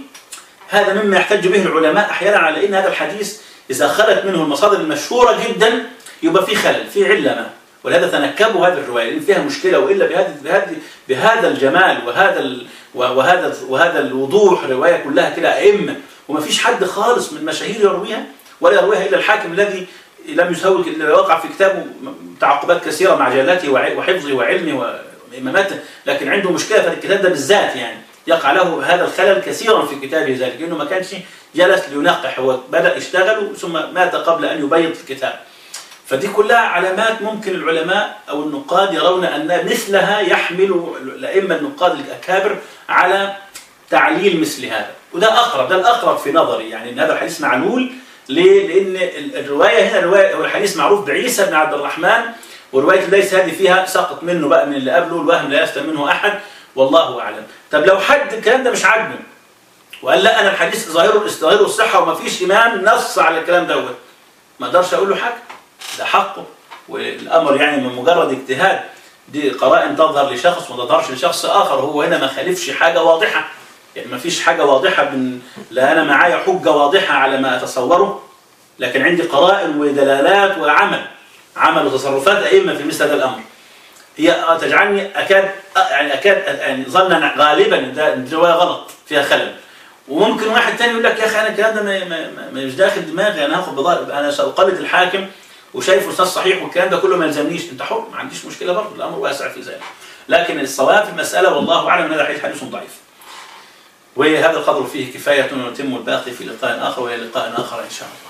هذا مما يحتج به العلماء احيانا على ان هذا الحديث اذا خلت منه المصادر المشهوره جدا يبقى في خلل في عله ما ولهذا تنكبوا هذه الروايه لان فيها مشكله والا بهذه بهذه بهذا الجمال وهذا ال وهذا وهذا الوضوح روايه كلها كده ائمه وما فيش حد خالص من مشاهير يرويها ولا يرويها الا الحاكم الذي لم يسوي وقع في كتابه تعقبات كثيره مع جلالته وحفظه وعلمه وامامته لكن عنده مشكله في الكتاب ده بالذات يعني يقع له هذا الخلل كثيرا في كتابه ذلك لانه ما كانش جلس لينقح هو بدا يشتغل ثم مات قبل ان يبيض الكتاب فدي كلها علامات ممكن العلماء او النقاد يرون ان مثلها يحمل الائمه النقاد الاكابر على تعليل مثل هذا وده اقرب ده الاقرب في نظري يعني ان هذا الحديث معلول ليه؟ لان الروايه هنا الروايه هو الحديث معروف بعيسى بن عبد الرحمن وروايه الليث هذه فيها سقط منه بقى من اللي قبله الوهم لا يسلم منه احد والله اعلم طب لو حد الكلام ده مش عاجبه وقال لا انا الحديث ظاهره ظاهره الصحه وما فيش امام نص على الكلام دوت ما اقدرش اقول له حاجه ده حقه والامر يعني من مجرد اجتهاد دي قرائن تظهر لشخص وما تظهرش لشخص اخر هو هنا ما خالفش حاجه واضحه يعني ما فيش حاجه واضحه من لا انا معايا حجه واضحه على ما اتصوره لكن عندي قرائن ودلالات وعمل عمل وتصرفات ائمه في مثل هذا الامر هي تجعلني اكاد يعني اكاد يعني ظنا غالبا ان ده إن دي روايه غلط فيها خلل وممكن واحد تاني يقول لك يا اخي انا الكلام ده ما- ما- ما- مش داخل دماغي انا هاخد بضائع انا ساقلد الحاكم وشايفه استاذ صحيح والكلام ده كله ما يلزمنيش انت حر ما عنديش مشكله برضه الامر واسع في ذلك لكن الصواب في المساله والله اعلم ان هذا حديث حديث ضعيف وهذا القدر فيه كفايه ونتم الباقي في لقاء اخر والى لقاء اخر ان شاء الله